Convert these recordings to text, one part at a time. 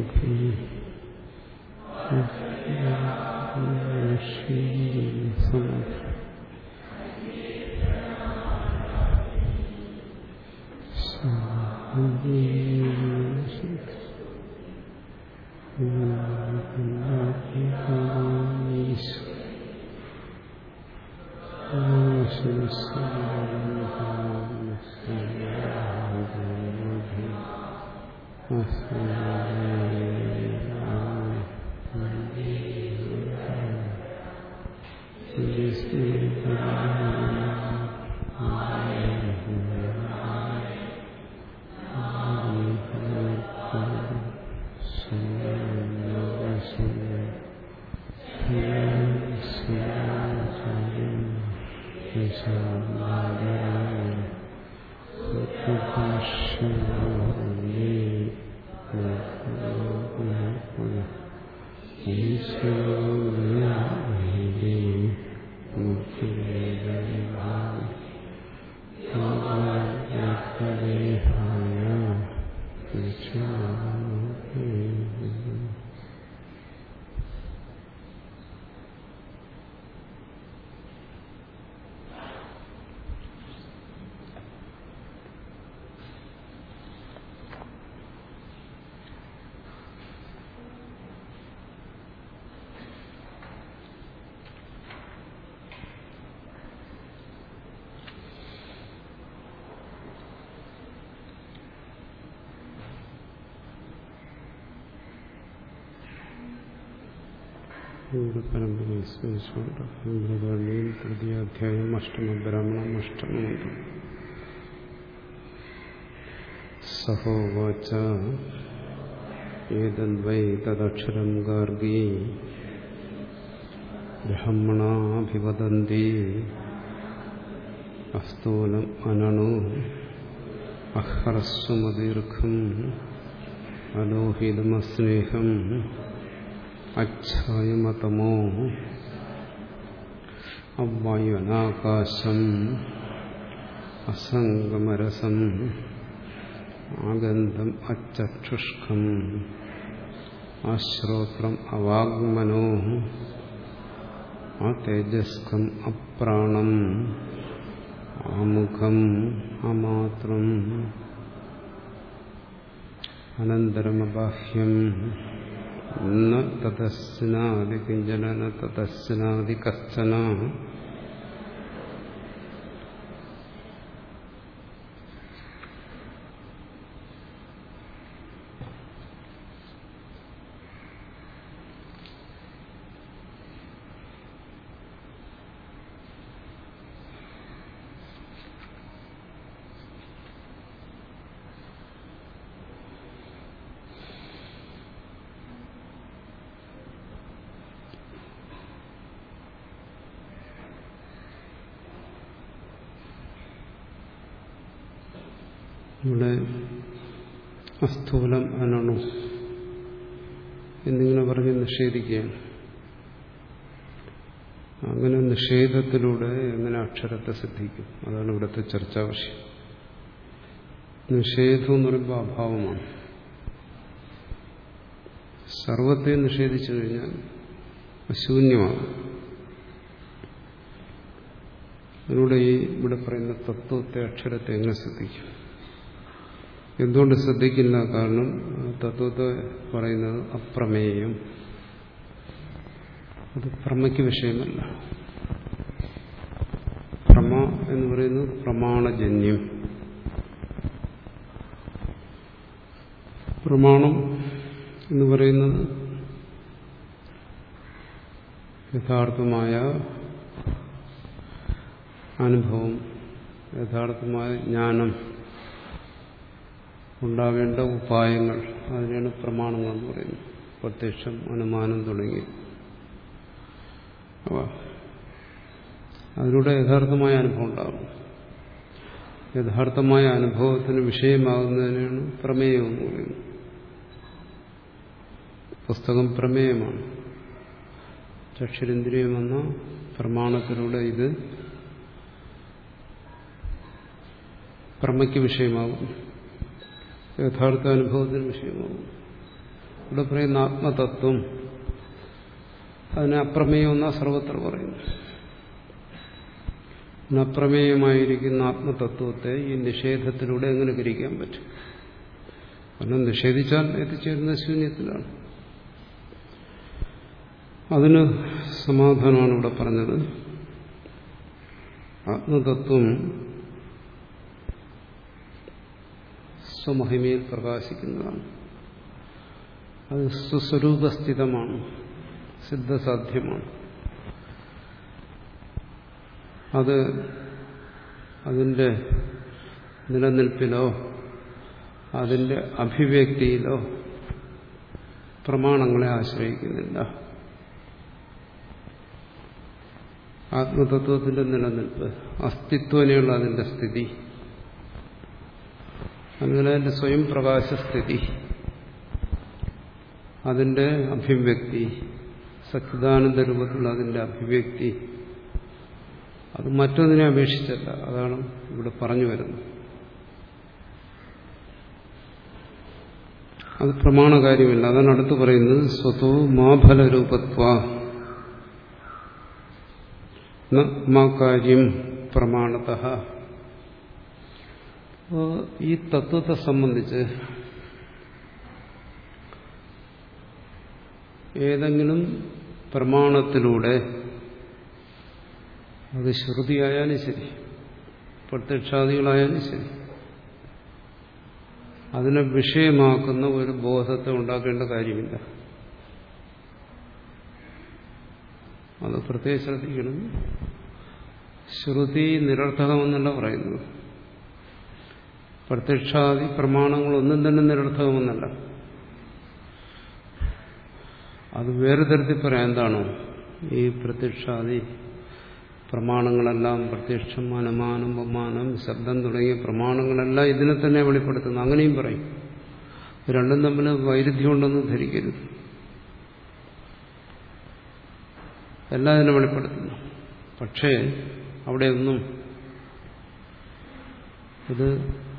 ഇവിടെ പരമ്പരയിൽ സ്മരിച്ചുകൊണ്ട് ഇന്ദ്രകാളിയിൽ തൃതീയാധ്യായം അഷ്ടമ ബ്രാഹ്മണം അഷ്ടമന്ത്രം സഹോവാച ഏതദ്വൈ തദക്ഷരം ഗാർഗീ ബ്രഹ്മണാഭിവദന്തി അസ്തൂലം അനണു അഹ്രസ്വമദീർഘം അലോഹിതമസ്നേഹം അച്ഛായമതമോ അവ്വായുനാകാശം അസംഗമരസം ആഗന്ധം അച്ചക്ഷുഷ്കം ആശ്രോത്രം അവാഗ്മനോ അതേജസ്കം അപ്രാണം ആമുഖം അമാത്രം അനന്തരമബാഹ്യം ന തതസ്നാദി കിഞ്ചന ന തതസ്നാദി കശ്ചന ഇവിടെ അസ്ഥൂലം അനണു എന്നിങ്ങനെ പറഞ്ഞ് നിഷേധിക്കുകയാണ് അങ്ങനെ നിഷേധത്തിലൂടെ എങ്ങനെ അക്ഷരത്തെ സിദ്ധിക്കും അതാണ് ഇവിടുത്തെ ചർച്ചാ വിഷയം നിഷേധം എന്ന് പറയുമ്പോൾ അഭാവമാണ് സർവത്തെ നിഷേധിച്ചു കഴിഞ്ഞാൽ ശൂന്യമാകും അതിലൂടെ ഈ ഇവിടെ പറയുന്ന തത്വത്തെ അക്ഷരത്തെ എങ്ങനെ ശ്രദ്ധിക്കും എന്തുകൊണ്ട് ശ്രദ്ധിക്കില്ല കാരണം തത്വത്തെ പറയുന്നത് അപ്രമേയം അത് പ്രമയ്ക്ക് വിഷയമല്ല പ്രമ എന്ന് പറയുന്നത് പ്രമാണജന്യം പ്രമാണം എന്ന് പറയുന്നത് യഥാർത്ഥമായ അനുഭവം യഥാർത്ഥമായ ജ്ഞാനം ഉണ്ടാവേണ്ട ഉപായങ്ങൾ അതിനാണ് പ്രമാണങ്ങൾ എന്ന് പറയുന്നത് പ്രത്യക്ഷം അനുമാനം തുടങ്ങി അവ അതിലൂടെ യഥാർത്ഥമായ അനുഭവം ഉണ്ടാകും യഥാർത്ഥമായ അനുഭവത്തിന് വിഷയമാകുന്നതിനാണ് പ്രമേയം എന്ന് പറയുന്നത് പുസ്തകം പ്രമേയമാണ് ചക്ഷുരേന്ദ്രിയം എന്ന പ്രമാണത്തിലൂടെ ഇത് പ്രമയ്ക്ക് വിഷയമാകും യഥാർത്ഥ അനുഭവത്തിന് വിഷയമാകും ഇവിടെ പറയുന്ന ആത്മതത്വം അതിനെ അപ്രമേയമെന്ന സർവത്ര പറയുന്നു അപ്രമേയമായിരിക്കുന്ന ആത്മതത്വത്തെ ഈ നിഷേധത്തിലൂടെ എങ്ങനെ ഗ്രഹിക്കാൻ പറ്റും കാരണം നിഷേധിച്ചാൽ എത്തിച്ചേരുന്നത് ശൂന്യത്തിലാണ് അതിന് സമാധാനമാണ് ഇവിടെ പറഞ്ഞത് ആത്മതത്വം സ്വമഹിമയിൽ പ്രകാശിക്കുന്നതാണ് അത് സ്വസ്വരൂപസ്ഥിതമാണ് സിദ്ധസാധ്യമാണ് അത് അതിൻ്റെ നിലനിൽപ്പിലോ അതിൻ്റെ അഭിവ്യക്തിയിലോ പ്രമാണങ്ങളെ ആശ്രയിക്കുന്നില്ല ആത്മതത്വത്തിന്റെ നിലനിൽപ്പ് അസ്തിത്വനെയുള്ള അതിന്റെ സ്ഥിതി അതുപോലെ അതിന്റെ സ്വയം പ്രകാശസ്ഥിതി അതിന്റെ അഭിവ്യക്തി സച്ചിദാനന്ദ രൂപത്തിലുള്ള അതിന്റെ അഭിവ്യക്തി അത് മറ്റൊന്നിനെ അപേക്ഷിച്ചല്ല അതാണ് ഇവിടെ പറഞ്ഞു വരുന്നത് അത് പ്രമാണകാര്യമില്ല അതാണ് അടുത്ത് പറയുന്നത് സ്വതോ മാഫലരൂപത്വ കാര്യം പ്രമാണത ഈ തത്വത്തെ സംബന്ധിച്ച് ഏതെങ്കിലും പ്രമാണത്തിലൂടെ അത് ശ്രുതിയായാലും ശരി പ്രത്യക്ഷാദികളായാലും ശരി അതിനെ വിഷയമാക്കുന്ന ഒരു ബോധത്തെ ഉണ്ടാക്കേണ്ട കാര്യമില്ല അത് പ്രത്യേകം ശ്രദ്ധിക്കണം ശ്രുതി നിരർത്ഥകമെന്നല്ല പറയുന്നത് പ്രത്യക്ഷാദി പ്രമാണങ്ങളൊന്നും തന്നെ നിരർത്ഥകമെന്നല്ല അത് വേറെ തരത്തിൽ പറയാം എന്താണോ ഈ പ്രത്യക്ഷാദി പ്രമാണങ്ങളെല്ലാം പ്രത്യക്ഷം അനുമാനം ബഹുമാനം ശബ്ദം തുടങ്ങിയ പ്രമാണങ്ങളെല്ലാം ഇതിനെ തന്നെ വെളിപ്പെടുത്തുന്നു അങ്ങനെയും പറയും രണ്ടും തമ്മിൽ വൈരുദ്ധ്യമുണ്ടെന്ന് ധരിക്കരുത് എല്ലാം ഇതിനെ വെളിപ്പെടുത്തുന്നു പക്ഷേ അവിടെയൊന്നും ഇത്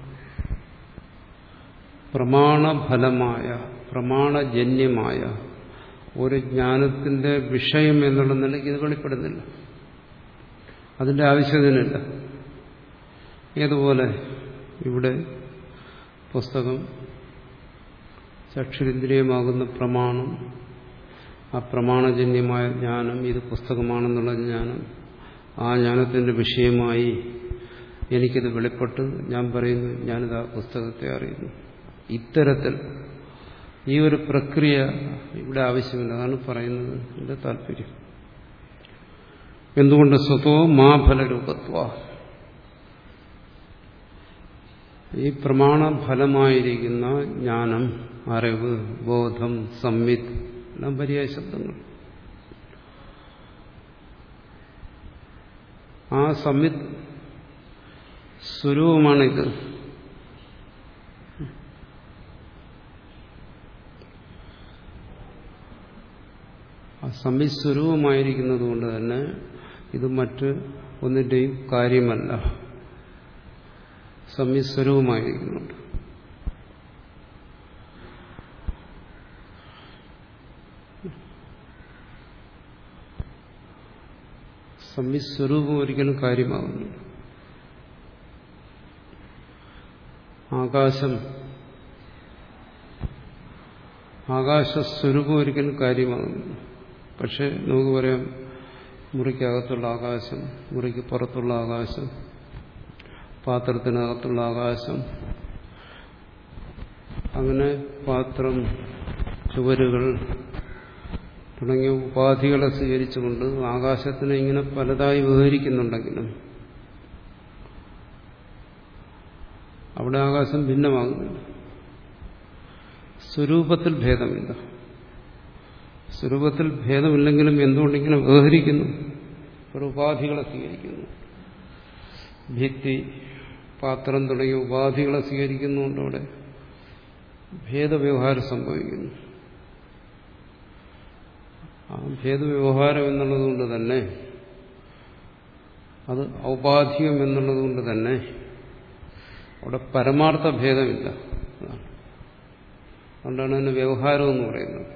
പ്രമാണഫലമായ പ്രമാണജന്യമായ ഒരു ജ്ഞാനത്തിന്റെ വിഷയം എന്നുള്ള നിലയ്ക്ക് ഇത് വെളിപ്പെടുന്നില്ല അതിന്റെ ആവശ്യത്തിനില്ല ഏതുപോലെ ഇവിടെ പുസ്തകം ചക്ഷുരിന്ദ്രിയമാകുന്ന പ്രമാണം ആ പ്രമാണജന്യമായ ജ്ഞാനം ഇത് പുസ്തകമാണെന്നുള്ള ജ്ഞാനം ആ ജ്ഞാനത്തിന്റെ വിഷയമായി എനിക്കിത് വെളിപ്പെട്ട് ഞാൻ പറയുന്നു ഞാനിത് ആ പുസ്തകത്തെ അറിയുന്നു ഇത്തരത്തിൽ ഈ ഒരു പ്രക്രിയ ഇവിടെ ആവശ്യമില്ല അതാണ് പറയുന്നത് എന്റെ താല്പര്യം എന്തുകൊണ്ട് സ്വതോ മാഫലരൂപത്വ ഈ പ്രമാണഫലമായിരിക്കുന്ന ജ്ഞാനം അറിവ് ബോധം സംവിത് എല്ലാം പര്യായ ശബ്ദങ്ങൾ ആ സംവിത് സ്വരൂപമാണിത് ആ സംവിത് സ്വരൂപമായിരിക്കുന്നത് കൊണ്ട് തന്നെ ഇത് മറ്റ് ഒന്നിന്റെയും കാര്യമല്ല സംവിത് സ്വരൂപമായിരിക്കുന്നുണ്ട് സംവിസ്വരൂപം ഒരിക്കലും കാര്യമാകുന്നില്ല ആകാശം ആകാശസ്വരൂപം ഒരിക്കലും കാര്യമാകുന്നില്ല പക്ഷെ നമുക്ക് പറയാം മുറിക്കകത്തുള്ള ആകാശം മുറിക്ക് പുറത്തുള്ള ആകാശം പാത്രത്തിനകത്തുള്ള ആകാശം അങ്ങനെ പാത്രം ചുവരുകൾ തുടങ്ങിയ ഉപാധികളെ സ്വീകരിച്ചുകൊണ്ട് ആകാശത്തിനെ ഇങ്ങനെ പലതായി വിവരിക്കുന്നുണ്ടെങ്കിലും അവിടെ ആകാശം ഭിന്നമാകുന്നില്ല സ്വരൂപത്തിൽ ഭേദമില്ല സ്വരൂപത്തിൽ ഭേദമില്ലെങ്കിലും എന്തുകൊണ്ടിങ്ങനെ വ്യവഹരിക്കുന്നു ഒരു ഉപാധികളെ സ്വീകരിക്കുന്നു ഭിത്തി പാത്രം തുടങ്ങിയ ഉപാധികളെ സ്വീകരിക്കുന്നുണ്ട് അവിടെ ഭേദവ്യവഹാരം സംഭവിക്കുന്നു ആ ഭേദവ്യവഹാരം എന്നുള്ളതുകൊണ്ട് തന്നെ അത് ഔപാധികം എന്നുള്ളതുകൊണ്ട് തന്നെ അവിടെ പരമാർത്ഥ ഭേദമില്ല അതുകൊണ്ടാണ് അതിന് വ്യവഹാരം എന്ന് പറയുന്നത്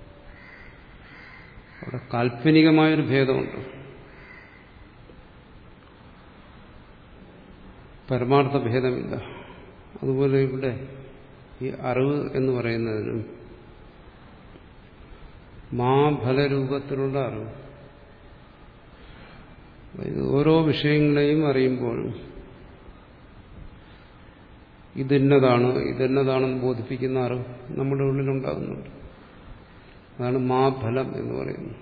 അവിടെ കാൽപ്പനികമായൊരു ഭേദമുണ്ട് പരമാർത്ഥ ഭേദമില്ല അതുപോലെ ഇവിടെ ഈ അറിവ് എന്ന് പറയുന്നതിനും മാഫലരൂപത്തിലുള്ള അറിവ് അതായത് ഓരോ വിഷയങ്ങളെയും അറിയുമ്പോഴും ഇതെന്നതാണ് ഇതെന്നതാണെന്ന് ബോധിപ്പിക്കുന്ന അറിവ് നമ്മുടെ ഉള്ളിലുണ്ടാകുന്നുണ്ട് അതാണ് മാഫലം എന്ന് പറയുന്നത്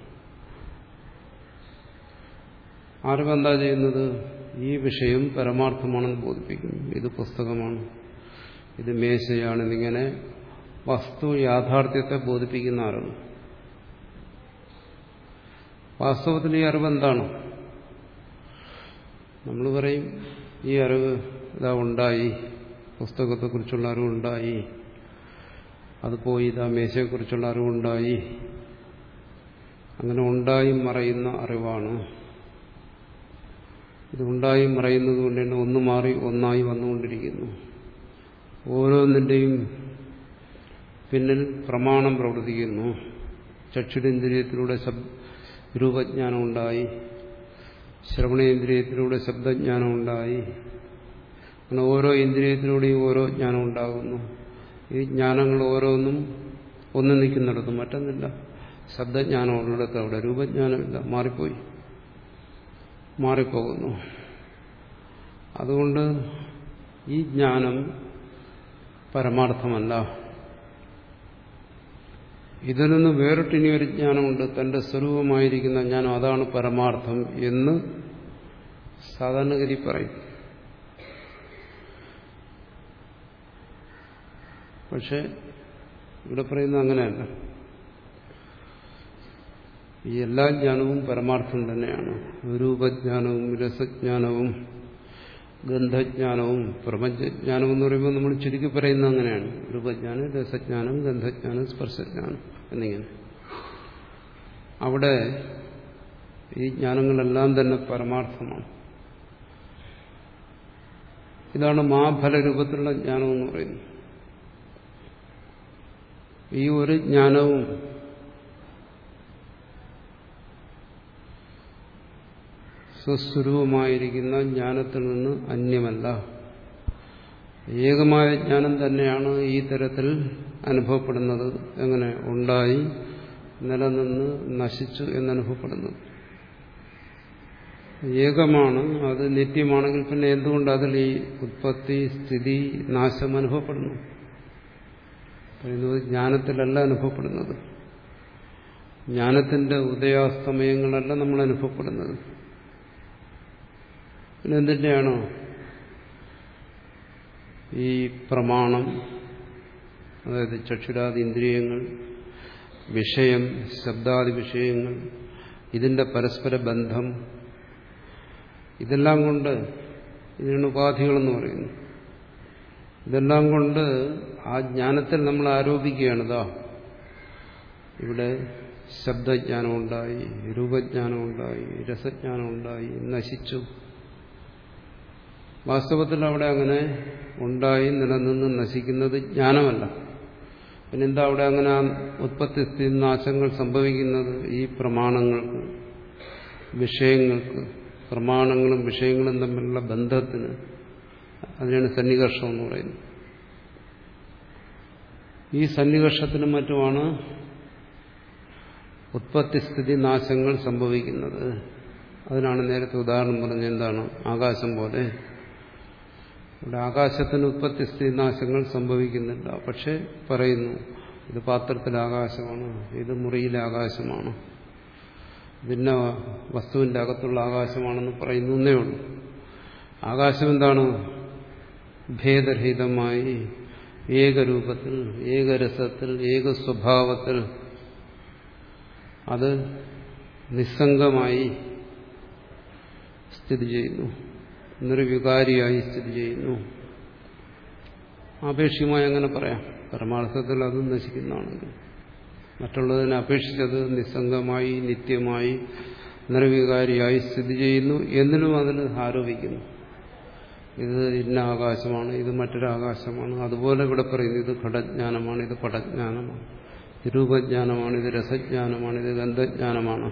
അറിവ് എന്താ ചെയ്യുന്നത് ഈ വിഷയം പരമാർത്ഥമാണെന്ന് ബോധിപ്പിക്കുന്നു ഇത് പുസ്തകമാണ് ഇത് മേശയാണ് എന്നിങ്ങനെ വസ്തു യാഥാർത്ഥ്യത്തെ ബോധിപ്പിക്കുന്ന അറിവ് വാസ്തവത്തിൽ ഈ അറിവ് എന്താണ് നമ്മൾ പറയും ഈ അറിവ് ഇതാ ഉണ്ടായി പുസ്തകത്തെക്കുറിച്ചുള്ള അറിവുണ്ടായി അത് പോയി ഇതാ മേശയെക്കുറിച്ചുള്ള അറിവുണ്ടായി അങ്ങനെ ഉണ്ടായി മറയുന്ന അറിവാണ് ഇത് ഉണ്ടായി മറയുന്നത് കൊണ്ട് തന്നെ ഒന്ന് മാറി ഒന്നായി വന്നുകൊണ്ടിരിക്കുന്നു ഓരോന്നിൻ്റെയും പിന്നിൽ പ്രമാണം പ്രവർത്തിക്കുന്നു ചക്ഷുരേന്ദ്രിയത്തിലൂടെ ശബ് രൂപജ്ഞാനം ഉണ്ടായി ശ്രവണേന്ദ്രിയത്തിലൂടെ ശബ്ദജ്ഞാനം ഉണ്ടായി അങ്ങനെ ഓരോ ഇന്ദ്രിയത്തിലൂടെയും ഓരോ ജ്ഞാനം ഉണ്ടാകുന്നു ഈ ജ്ഞാനങ്ങൾ ഓരോന്നും ഒന്ന് നിൽക്കുന്നിടത്ത് മറ്റൊന്നില്ല ശബ്ദജ്ഞാനം ഉള്ളിടത്ത് അവിടെ രൂപജ്ഞാനമില്ല മാറിപ്പോയി മാറിപ്പോകുന്നു അതുകൊണ്ട് ഈ ജ്ഞാനം പരമാർത്ഥമല്ല ഇതിൽ നിന്ന് വേറിട്ടിനി ഒരു ജ്ഞാനമുണ്ട് തന്റെ സ്വരൂപമായിരിക്കുന്ന ജ്ഞാനം അതാണ് പരമാർത്ഥം എന്ന് സാധാരണഗതി പറയും പക്ഷെ ഇവിടെ പറയുന്നത് അങ്ങനെയല്ല ഈ എല്ലാ ജ്ഞാനവും പരമാർത്ഥം തന്നെയാണ് രൂപജ്ഞാനവും രസജ്ഞാനവും ഗന്ധജ്ഞാനവും പ്രപഞ്ചജ്ഞാനം എന്ന് പറയുമ്പോൾ നമ്മൾ ചുരുക്കി പറയുന്നത് അങ്ങനെയാണ് രൂപജ്ഞാനം രസജ്ഞാനം ഗന്ധജ്ഞാനം സ്പർശജ്ഞാനം എന്നിങ്ങനെ അവിടെ ഈ ജ്ഞാനങ്ങളെല്ലാം തന്നെ പരമാർത്ഥമാണ് ഇതാണ് മാഫല രൂപത്തിലുള്ള ജ്ഞാനം എന്ന് പറയുന്നത് ഈ ഒരു ജ്ഞാനവും സ്വസ്വരൂപമായിരിക്കുന്ന ജ്ഞാനത്തിൽ നിന്ന് അന്യമല്ല ഏകമായ ജ്ഞാനം തന്നെയാണ് ഈ തരത്തിൽ അനുഭവപ്പെടുന്നത് എങ്ങനെ ഉണ്ടായി നിലനിന്ന് നശിച്ചു എന്നനുഭവപ്പെടുന്നത് ഏകമാണ് അത് നിത്യമാണെങ്കിൽ പിന്നെ എന്തുകൊണ്ട് അതിൽ ഈ ഉത്പത്തി സ്ഥിതി നാശം അനുഭവപ്പെടുന്നു പറയുന്നത് ജ്ഞാനത്തിലല്ല അനുഭവപ്പെടുന്നത് ജ്ഞാനത്തിന്റെ ഉദയാസ്തമയങ്ങളല്ല നമ്മൾ അനുഭവപ്പെടുന്നത് പിന്നെ എന്തിൻ്റെയാണോ ഈ പ്രമാണം അതായത് ചക്ഷുരാദി ഇന്ദ്രിയങ്ങൾ വിഷയം ശബ്ദാദി വിഷയങ്ങൾ ഇതിന്റെ പരസ്പര ബന്ധം ഇതെല്ലാം കൊണ്ട് ഇതിനാണ് ഉപാധികളെന്ന് പറയുന്നു ഇതെല്ലാം കൊണ്ട് ആ ജ്ഞാനത്തിൽ നമ്മൾ ആരോപിക്കുകയാണ് ഇതാ ഇവിടെ ശബ്ദജ്ഞാനം ഉണ്ടായി രൂപജ്ഞാനം ഉണ്ടായി രസജ്ഞാനം ഉണ്ടായി നശിച്ചു വാസ്തവത്തിൽ അവിടെ അങ്ങനെ ഉണ്ടായി നിലനിന്ന് നശിക്കുന്നത് ജ്ഞാനമല്ല പിന്നെന്താ അവിടെ അങ്ങനെ ഉത്പത്തി സ്ഥിതി നാശങ്ങൾ സംഭവിക്കുന്നത് ഈ പ്രമാണങ്ങൾക്ക് വിഷയങ്ങൾക്ക് പ്രമാണങ്ങളും വിഷയങ്ങളും തമ്മിലുള്ള ബന്ധത്തിന് അതിനാണ് സന്നികർഷം എന്ന് പറയുന്നത് ഈ സന്നികർഷത്തിനും മറ്റുമാണ് ഉത്പത്തിസ്ഥിതി നാശങ്ങൾ സംഭവിക്കുന്നത് അതിനാണ് നേരത്തെ ഉദാഹരണം പറഞ്ഞ എന്താണ് ആകാശം പോലെ ഇവിടെ ആകാശത്തിന് ഉത്പത്തിസ്ഥിതി നാശങ്ങൾ സംഭവിക്കുന്നില്ല പക്ഷെ പറയുന്നു ഇത് പാത്രത്തിലെ ആകാശമാണ് ഇത് മുറിയിലെ ആകാശമാണ് ഭിന്ന വസ്തുവിന്റെ അകത്തുള്ള ആകാശമാണെന്ന് പറയുന്നേ ഉള്ളൂ ആകാശം എന്താണ് ഭേദരഹിതമായി ഏകരൂപത്തിൽ ഏകരസത്തിൽ ഏക സ്വഭാവത്തിൽ അത് നിസ്സംഗമായി സ്ഥിതി ചെയ്യുന്നു നിർവികാരിയായി സ്ഥിതി ചെയ്യുന്നു ആപേക്ഷികമായി അങ്ങനെ പറയാം പരമാർത്ഥത്തിൽ അത് നശിക്കുന്നതാണെങ്കിൽ മറ്റുള്ളതിനെ അപേക്ഷിച്ചത് നിസ്സംഗമായി നിത്യമായി നിർവികാരിയായി സ്ഥിതി ചെയ്യുന്നു എന്നിലും അതിൽ ആരോപിക്കുന്നു ഇത് ഇന്ന ആകാശമാണ് ഇത് മറ്റൊരു ആകാശമാണ് അതുപോലെ ഇവിടെ പറയുന്നു ഇത് ഘടജ്ഞാനമാണ് ഇത് പടജ്ഞാനമാണ് ഇത് രൂപജ്ഞാനമാണ് ഇത് രസജ്ഞാനമാണ് ഇത് ഗന്ധജ്ഞാനമാണ്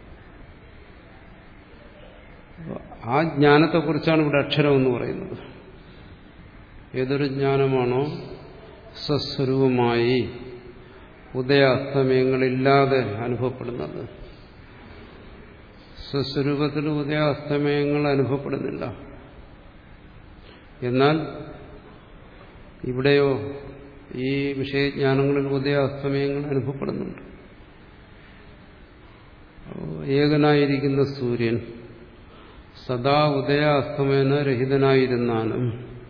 ആ ജ്ഞാനത്തെക്കുറിച്ചാണ് ഇവിടെ അക്ഷരം എന്ന് പറയുന്നത് ഏതൊരു ജ്ഞാനമാണോ സ്വസ്വരൂപമായി ഉദയാസ്തമയങ്ങളില്ലാതെ അനുഭവപ്പെടുന്നത് സ്വസ്വരൂപത്തിൽ ഉദയാസ്തമയങ്ങൾ അനുഭവപ്പെടുന്നില്ല എന്നാൽ ഇവിടെയോ ഈ വിഷയജ്ഞാനങ്ങളിൽ ഉദയാസ്തമയങ്ങൾ അനുഭവപ്പെടുന്നുണ്ട് ഏകനായിരിക്കുന്ന സൂര്യൻ സദാ ഉദയാസ്തമയന രഹിതനായിരുന്നാലും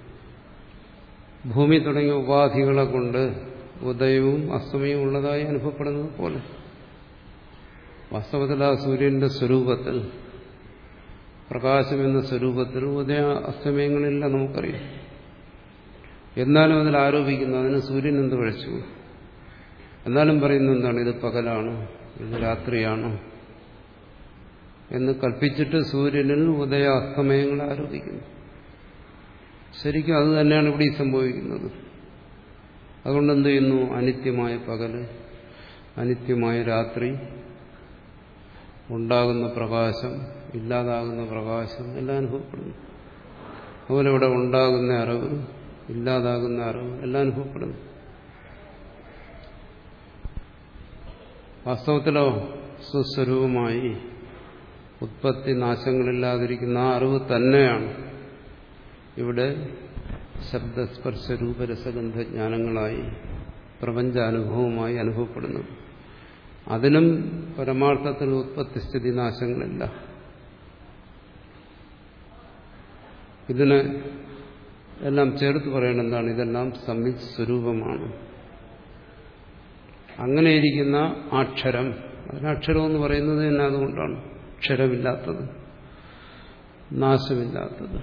ഭൂമി തുടങ്ങിയ ഉപാധികളെ കൊണ്ട് ഉദയവും അസ്തമയവും ഉള്ളതായി അനുഭവപ്പെടുന്നത് പോലെ വാസ്തവത്തിൽ ആ സൂര്യന്റെ സ്വരൂപത്തിൽ പ്രകാശം എന്ന സ്വരൂപത്തിൽ ഉദയ അസ്തമയങ്ങളില്ല നമുക്കറിയാം എന്നാലും അതിൽ ആരോപിക്കുന്നു അതിന് സൂര്യൻ എന്ത് കഴിച്ചു എന്നാലും പറയുന്നത് എന്താണ് ഇത് പകലാണ് ഇത് രാത്രിയാണ് എന്ന് കൽപ്പിച്ചിട്ട് സൂര്യനിൽ ഉദയ അസ്തമയങ്ങൾ ആരോപിക്കുന്നു ശരിക്കും അത് തന്നെയാണ് ഇവിടെ ഈ സംഭവിക്കുന്നത് അതുകൊണ്ട് എന്ത് ചെയ്യുന്നു അനിത്യമായ പകല് അനിത്യമായ രാത്രി ഉണ്ടാകുന്ന പ്രകാശം ഇല്ലാതാകുന്ന പ്രകാശം എല്ലാം അനുഭവപ്പെടുന്നു അതുപോലെ ഇവിടെ ഉണ്ടാകുന്ന അറിവ് ഇല്ലാതാകുന്ന അറിവ് എല്ലാം അനുഭവപ്പെടുന്നു വാസ്തവത്തിലോ സ്വസ്വരൂപമായി ഉത്പത്തി നാശങ്ങളില്ലാതിരിക്കുന്ന ആ അറിവ് തന്നെയാണ് ഇവിടെ ശബ്ദസ്പർശ രൂപരസഗന്ധജ്ഞാനങ്ങളായി പ്രപഞ്ചാനുഭവമായി അനുഭവപ്പെടുന്നത് അതിനും പരമാർത്ഥത്തിൽ ഉത്പത്തിസ്ഥിതി നാശങ്ങളില്ല ഇതിന് എല്ലാം ചേർത്ത് പറയണം എന്താണ് ഇതെല്ലാം സംയുക്ത സ്വരൂപമാണ് അങ്ങനെയിരിക്കുന്ന അക്ഷരം അതിനക്ഷരം എന്ന് പറയുന്നത് തന്നെ അതുകൊണ്ടാണ് അക്ഷരമില്ലാത്തത് നാശമില്ലാത്തത്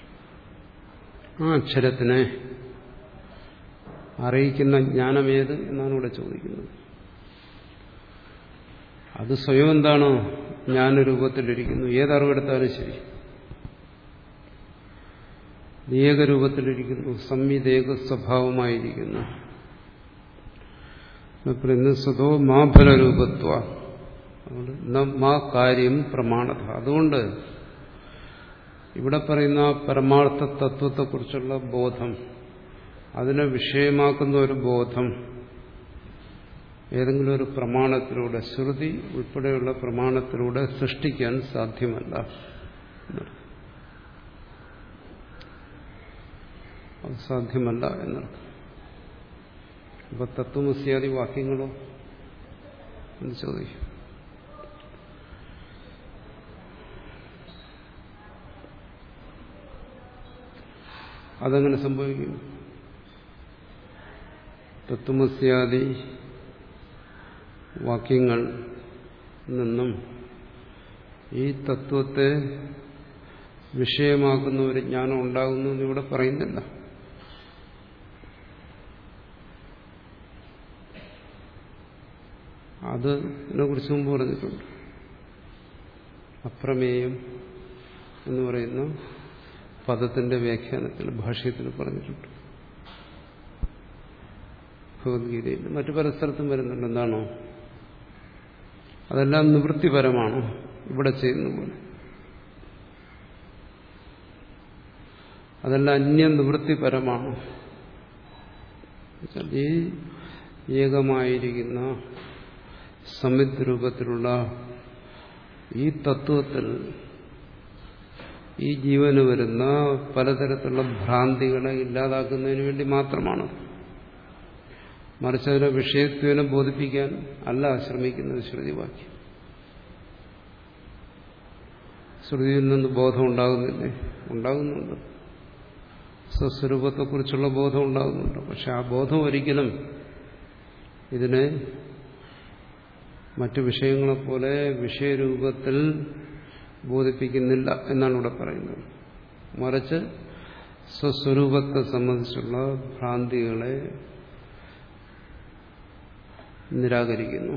ആ അക്ഷരത്തിനെ അറിയിക്കുന്ന ജ്ഞാനമേത് എന്നാണ് ഇവിടെ ചോദിക്കുന്നത് അത് സ്വയം എന്താണോ ജ്ഞാനരൂപത്തിലിരിക്കുന്നു ഏതറിവെടുത്താലും ശരി ഏകരൂപത്തിലിരിക്കുന്നു സംവിധേക സ്വഭാവമായിരിക്കുന്നു പറയുന്നത് സ്വതോ മാഫലരൂപത്വ മാ കാര്യം പ്രമാണത അതുകൊണ്ട് ഇവിടെ പറയുന്ന പരമാർത്ഥ തത്വത്തെക്കുറിച്ചുള്ള ബോധം അതിനെ വിഷയമാക്കുന്ന ഒരു ബോധം ഏതെങ്കിലും ഒരു പ്രമാണത്തിലൂടെ ശ്രുതി ഉൾപ്പെടെയുള്ള പ്രമാണത്തിലൂടെ സൃഷ്ടിക്കാൻ സാധ്യമല്ല അത് സാധ്യമല്ല എന്നർത്ഥം അപ്പൊ തത്വമസ്യാദി വാക്യങ്ങളോ എന്ന് ചോദിക്കും അതെങ്ങനെ സംഭവിക്കും തത്വമസ്യാദി വാക്യങ്ങൾ നിന്നും ഈ തത്വത്തെ വിഷയമാക്കുന്ന ഒരു ജ്ഞാനം ഉണ്ടാകുന്നു എന്ന് ഇവിടെ പറയുന്നില്ല അതിനെ കുറിച്ച് മുമ്പ് പറഞ്ഞിട്ടുണ്ട് അപ്രമേയം എന്ന് പറയുന്ന പദത്തിന്റെ വ്യാഖ്യാനത്തിൽ ഭാഷ്യത്തിൽ പറഞ്ഞിട്ടുണ്ട് ഭഗവത്ഗീതയിൽ മറ്റു പല സ്ഥലത്തും വരുന്നുണ്ട് എന്താണോ അതെല്ലാം നിവൃത്തിപരമാണ് ഇവിടെ ചെയ്യുന്ന പോലെ അതെല്ലാം അന്യ നിവൃത്തിപരമാണ് ഈ ഏകമായിരിക്കുന്ന സമിത് രൂപത്തിലുള്ള ഈ തത്വത്തിൽ ഈ ജീവന് വരുന്ന പലതരത്തിലുള്ള ഭ്രാന്തികളെ ഇല്ലാതാക്കുന്നതിന് വേണ്ടി മാത്രമാണ് മറിച്ച് അതിനെ വിഷയത്വനെ ബോധിപ്പിക്കാൻ അല്ല ശ്രമിക്കുന്നത് ശ്രുതിവാക്യം ശ്രുതിയിൽ നിന്ന് ബോധം ഉണ്ടാകുന്നില്ലേ ഉണ്ടാകുന്നുണ്ട് സ്വസ്വരൂപത്തെക്കുറിച്ചുള്ള ബോധം ഉണ്ടാകുന്നുണ്ട് പക്ഷെ ആ ബോധം ഒരിക്കലും ഇതിനെ മറ്റു വിഷയങ്ങളെപ്പോലെ വിഷയരൂപത്തിൽ ബോധിപ്പിക്കുന്നില്ല എന്നാണ് ഇവിടെ പറയുന്നത് മറിച്ച് സ്വസ്വരൂപത്തെ സംബന്ധിച്ചുള്ള ഭ്രാന്തികളെ നിരാകരിക്കുന്നു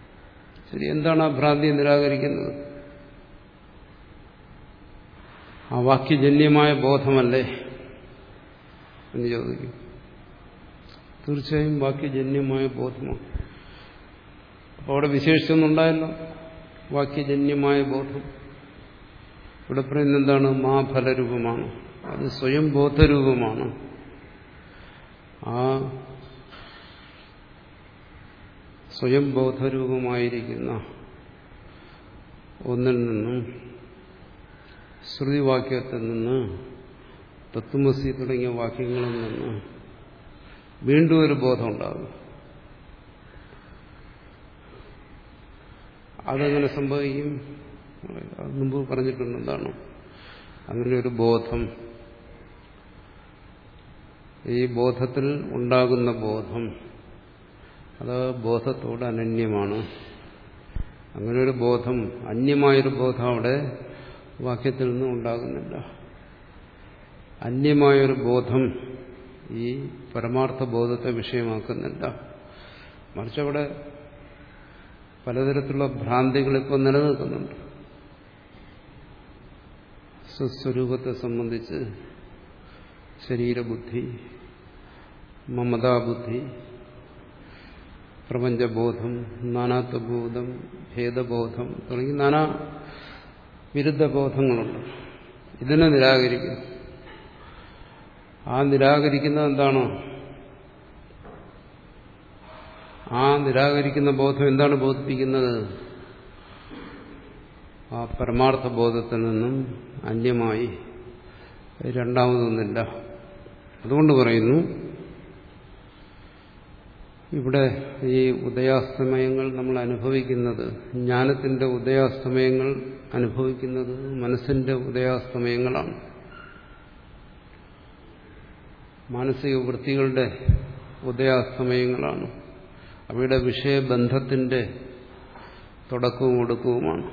ശരി എന്താണ് ആ ഭ്രാന്തി നിരാകരിക്കുന്നത് ആ വാക്യജന്യമായ ബോധമല്ലേ എന്ന് ചോദിക്കും തീർച്ചയായും വാക്യജന്യമായ ബോധമാണ് അപ്പോൾ അവിടെ വിശേഷിച്ചൊന്നുണ്ടായല്ലോ വാക്യജന്യമായ ബോധം ഇവിടെ പറയുന്നത് എന്താണ് മാ ഫലരൂപമാണ് അത് സ്വയം ബോധരൂപമാണ് ആ സ്വയം ബോധരൂപമായിരിക്കുന്ന ഒന്നിൽ നിന്നും ശ്രുതിവാക്യത്തിൽ നിന്ന് തത്വമസി തുടങ്ങിയ വാക്യങ്ങളിൽ നിന്ന് വീണ്ടും ഒരു ബോധം ഉണ്ടാകും അതെങ്ങനെ സംഭവിക്കും അത് മുമ്പ് പറഞ്ഞിട്ടുണ്ട് എന്താണ് അങ്ങനെ ഒരു ബോധം ഈ ബോധത്തിൽ ഉണ്ടാകുന്ന ബോധം അത് ബോധത്തോട് അനന്യമാണ് അങ്ങനെ ഒരു ബോധം അന്യമായൊരു ബോധം അവിടെ വാക്യത്തിൽ നിന്നും ഉണ്ടാകുന്നില്ല അന്യമായൊരു ബോധം ഈ പരമാർത്ഥ ബോധത്തെ വിഷയമാക്കുന്നില്ല മറിച്ച് അവിടെ പലതരത്തിലുള്ള ഭ്രാന്തികൾ ഇപ്പോൾ നിലനിൽക്കുന്നുണ്ട് സ്വസ്വരൂപത്തെ സംബന്ധിച്ച് ശരീരബുദ്ധി മമതാബുദ്ധി പ്രപഞ്ചബോധം നാനാത്വബോധം ഭേദബോധം തുടങ്ങി നാനാ വിരുദ്ധ ബോധങ്ങളുണ്ട് ഇതിനെ നിരാകരിക്കുന്നു ആ നിരാകരിക്കുന്നത് എന്താണ് ആ നിരാകരിക്കുന്ന ബോധം എന്താണ് ബോധിപ്പിക്കുന്നത് ആ പരമാർത്ഥ ബോധത്തിൽ നിന്നും അന്യമായി രണ്ടാമതൊന്നില്ല അതുകൊണ്ട് പറയുന്നു ഇവിടെ ഈ ഉദയാസ്തമയങ്ങൾ നമ്മൾ അനുഭവിക്കുന്നത് ജ്ഞാനത്തിന്റെ ഉദയാസ്തമയങ്ങൾ അനുഭവിക്കുന്നത് മനസ്സിന്റെ ഉദയാസ്തമയങ്ങളാണ് മാനസിക വൃത്തികളുടെ ഉദയാസ്തമയങ്ങളാണ് അവയുടെ വിഷയബന്ധത്തിന്റെ തുടക്കവും ഒടുക്കവുമാണ്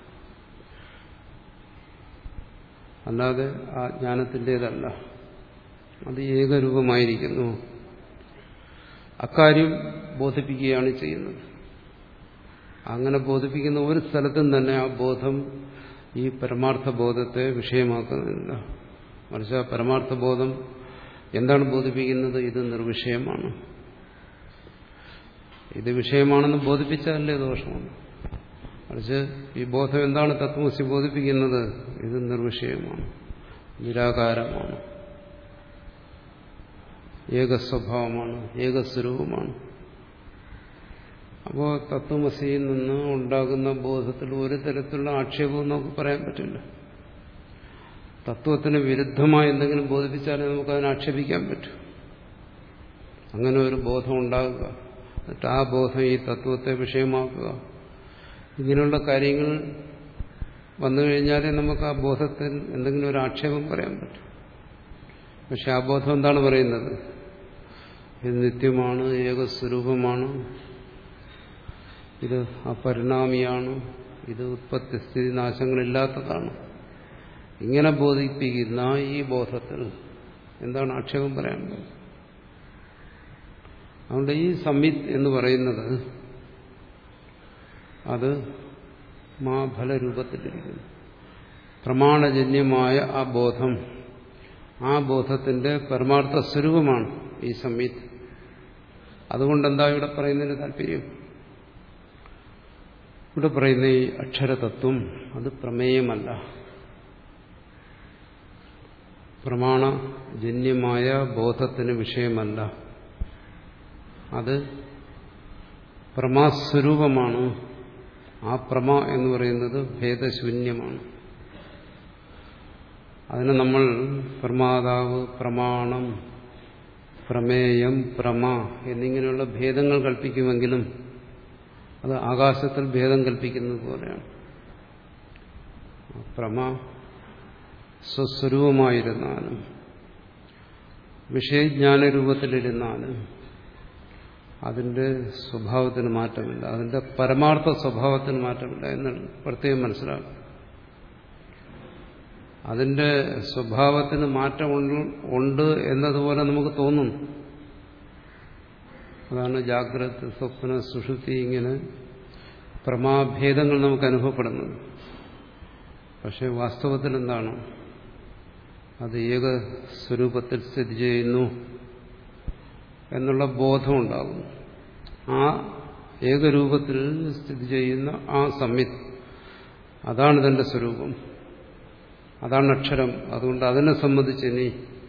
അല്ലാതെ ആ ജ്ഞാനത്തിൻ്റെതല്ല അത് ഏകരൂപമായിരിക്കുന്നു അക്കാര്യം ബോധിപ്പിക്കുകയാണ് ചെയ്യുന്നത് അങ്ങനെ ബോധിപ്പിക്കുന്ന ഒരു സ്ഥലത്തും തന്നെ ആ ബോധം ഈ പരമാർത്ഥ ബോധത്തെ വിഷയമാക്കുന്നില്ല മറിച്ച് ആ പരമാർത്ഥ ബോധം എന്താണ് ബോധിപ്പിക്കുന്നത് ഇത് നിർവിഷയമാണ് ഇത് വിഷയമാണെന്ന് ബോധിപ്പിച്ചാലേ ദോഷമാണ് മറിച്ച് ഈ ബോധം എന്താണ് തത്വമസി ബോധിപ്പിക്കുന്നത് ഇത് നിർവിഷയമാണ് നിരാകാരമാണ് ഏകസ്വഭാവമാണ് ഏകസ്വരൂപമാണ് അപ്പോൾ തത്വമസിയിൽ നിന്ന് ഉണ്ടാകുന്ന ബോധത്തിൽ ഒരു തരത്തിലുള്ള ആക്ഷേപവും നമുക്ക് പറയാൻ പറ്റില്ല തത്വത്തിന് വിരുദ്ധമായി എന്തെങ്കിലും ബോധിപ്പിച്ചാലേ നമുക്ക് അതിനെ ആക്ഷേപിക്കാൻ പറ്റും അങ്ങനെ ഒരു ബോധം ഉണ്ടാകുക എന്നിട്ട് ആ ബോധം ഈ തത്വത്തെ വിഷയമാക്കുക ഇങ്ങനെയുള്ള കാര്യങ്ങൾ വന്നു കഴിഞ്ഞാലേ നമുക്ക് ആ ബോധത്തിൽ എന്തെങ്കിലും ഒരു ആക്ഷേപം പറയാൻ പറ്റും പക്ഷെ ആ ബോധം എന്താണ് പറയുന്നത് ഇത് നിത്യമാണ് ഏകസ്വരൂപമാണ് ഇത് അപരിണാമിയാണ് ഇത് ഉത്പത്തി സ്ഥിതി നാശങ്ങളില്ലാത്തതാണ് ഇങ്ങനെ ബോധിപ്പിക്കുന്ന ഈ ബോധത്തിൽ എന്താണ് ആക്ഷേപം പറയാനുള്ളത് അതുകൊണ്ട് ഈ സംവിത്ത് എന്ന് പറയുന്നത് അത് മാഫലരൂപത്തിലിരിക്കുന്നു പ്രമാണജന്യമായ ആ ബോധം ആ ബോധത്തിന്റെ പരമാർത്ഥ സ്വരൂപമാണ് ഈ സംവിത്ത് അതുകൊണ്ടെന്താ ഇവിടെ പറയുന്നതിന് താല്പര്യം ഇവിടെ പറയുന്ന ഈ അക്ഷരതത്വം അത് പ്രമേയമല്ല പ്രമാണജന്യമായ ബോധത്തിന് വിഷയമല്ല അത് പ്രമാസ്വരൂപമാണ് ആ പ്രമ എന്ന് പറയുന്നത് ഭേദശൂന്യമാണ് അതിന് നമ്മൾ പ്രമാതാവ് പ്രമാണം പ്രമേയം പ്രമ എന്നിങ്ങനെയുള്ള ഭേദങ്ങൾ കൽപ്പിക്കുമെങ്കിലും അത് ആകാശത്തിൽ ഭേദം കൽപ്പിക്കുന്നത് പോലെയാണ് പ്രമ സ്വസ്വരൂപമായിരുന്നാലും വിഷയജ്ഞാനരൂപത്തിലിരുന്നാലും അതിന്റെ സ്വഭാവത്തിന് മാറ്റമില്ല അതിന്റെ പരമാർത്ഥ സ്വഭാവത്തിന് മാറ്റമില്ല എന്ന് പ്രത്യേകം മനസ്സിലാക്കും അതിന്റെ സ്വഭാവത്തിന് മാറ്റം ഉണ്ട് എന്നതുപോലെ നമുക്ക് തോന്നുന്നു അതാണ് ജാഗ്രത സ്വപ്ന സുഷുപ്തി ഇങ്ങനെ പ്രമാഭേദങ്ങൾ നമുക്ക് അനുഭവപ്പെടുന്നത് പക്ഷെ വാസ്തവത്തിൽ എന്താണ് അത് ഏക സ്വരൂപത്തിൽ സ്ഥിതി ചെയ്യുന്നു എന്നുള്ള ബോധമുണ്ടാകുന്നു ആ ഏകരൂപത്തിൽ സ്ഥിതി ചെയ്യുന്ന ആ സംവിത് അതാണ് തന്റെ സ്വരൂപം അതാണ് അക്ഷരം അതുകൊണ്ട് അതിനെ സംബന്ധിച്ച് ഇനി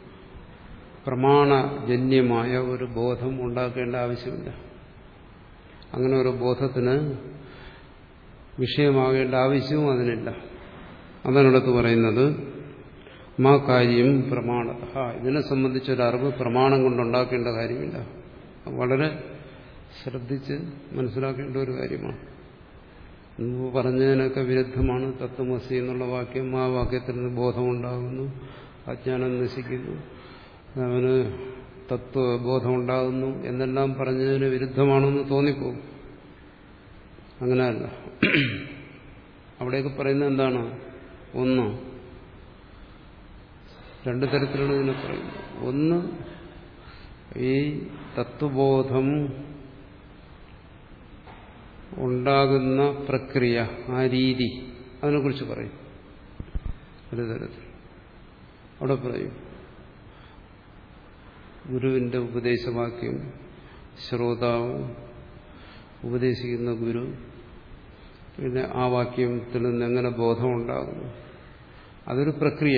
പ്രമാണജന്യമായ ഒരു ബോധം ഉണ്ടാക്കേണ്ട ആവശ്യമില്ല അങ്ങനെ ഒരു ബോധത്തിന് വിഷയമാകേണ്ട ആവശ്യവും അതിനില്ല അതാണിടത്ത് പറയുന്നത് മാ കാര്യം പ്രമാണ ഇതിനെ സംബന്ധിച്ചൊരറിവ് പ്രമാണം കൊണ്ടുണ്ടാക്കേണ്ട കാര്യമില്ല വളരെ ശ്രദ്ധിച്ച് മനസ്സിലാക്കേണ്ട ഒരു കാര്യമാണ് മുമ്പ് പറഞ്ഞതിനൊക്കെ വിരുദ്ധമാണ് തത്വമസി എന്നുള്ള വാക്യം ആ വാക്യത്തിൽ നിന്ന് ബോധമുണ്ടാകുന്നു അജ്ഞാനം നശിക്കുന്നു അവന് തത്വബോധമുണ്ടാകുന്നു എന്നെല്ലാം പറഞ്ഞതിന് വിരുദ്ധമാണെന്ന് തോന്നിപ്പോകും അങ്ങനെയല്ല അവിടെയൊക്കെ പറയുന്നത് എന്താണ് ഒന്ന് രണ്ടു തരത്തിലാണ് ഇതിനെ പറയുന്നത് ഒന്ന് ഈ തത്വബോധം ഉണ്ടാകുന്ന പ്രക്രിയ ആ രീതി അതിനെക്കുറിച്ച് പറയും ഒരു തരത്തിൽ അവിടെ പറയും ഗുരുവിന്റെ ഉപദേശവാക്യം ശ്രോതാവ് ഉപദേശിക്കുന്ന ഗുരു പിന്നെ ആ വാക്യത്തിൽ നിന്ന് എങ്ങനെ ബോധമുണ്ടാകുന്നു അതൊരു പ്രക്രിയ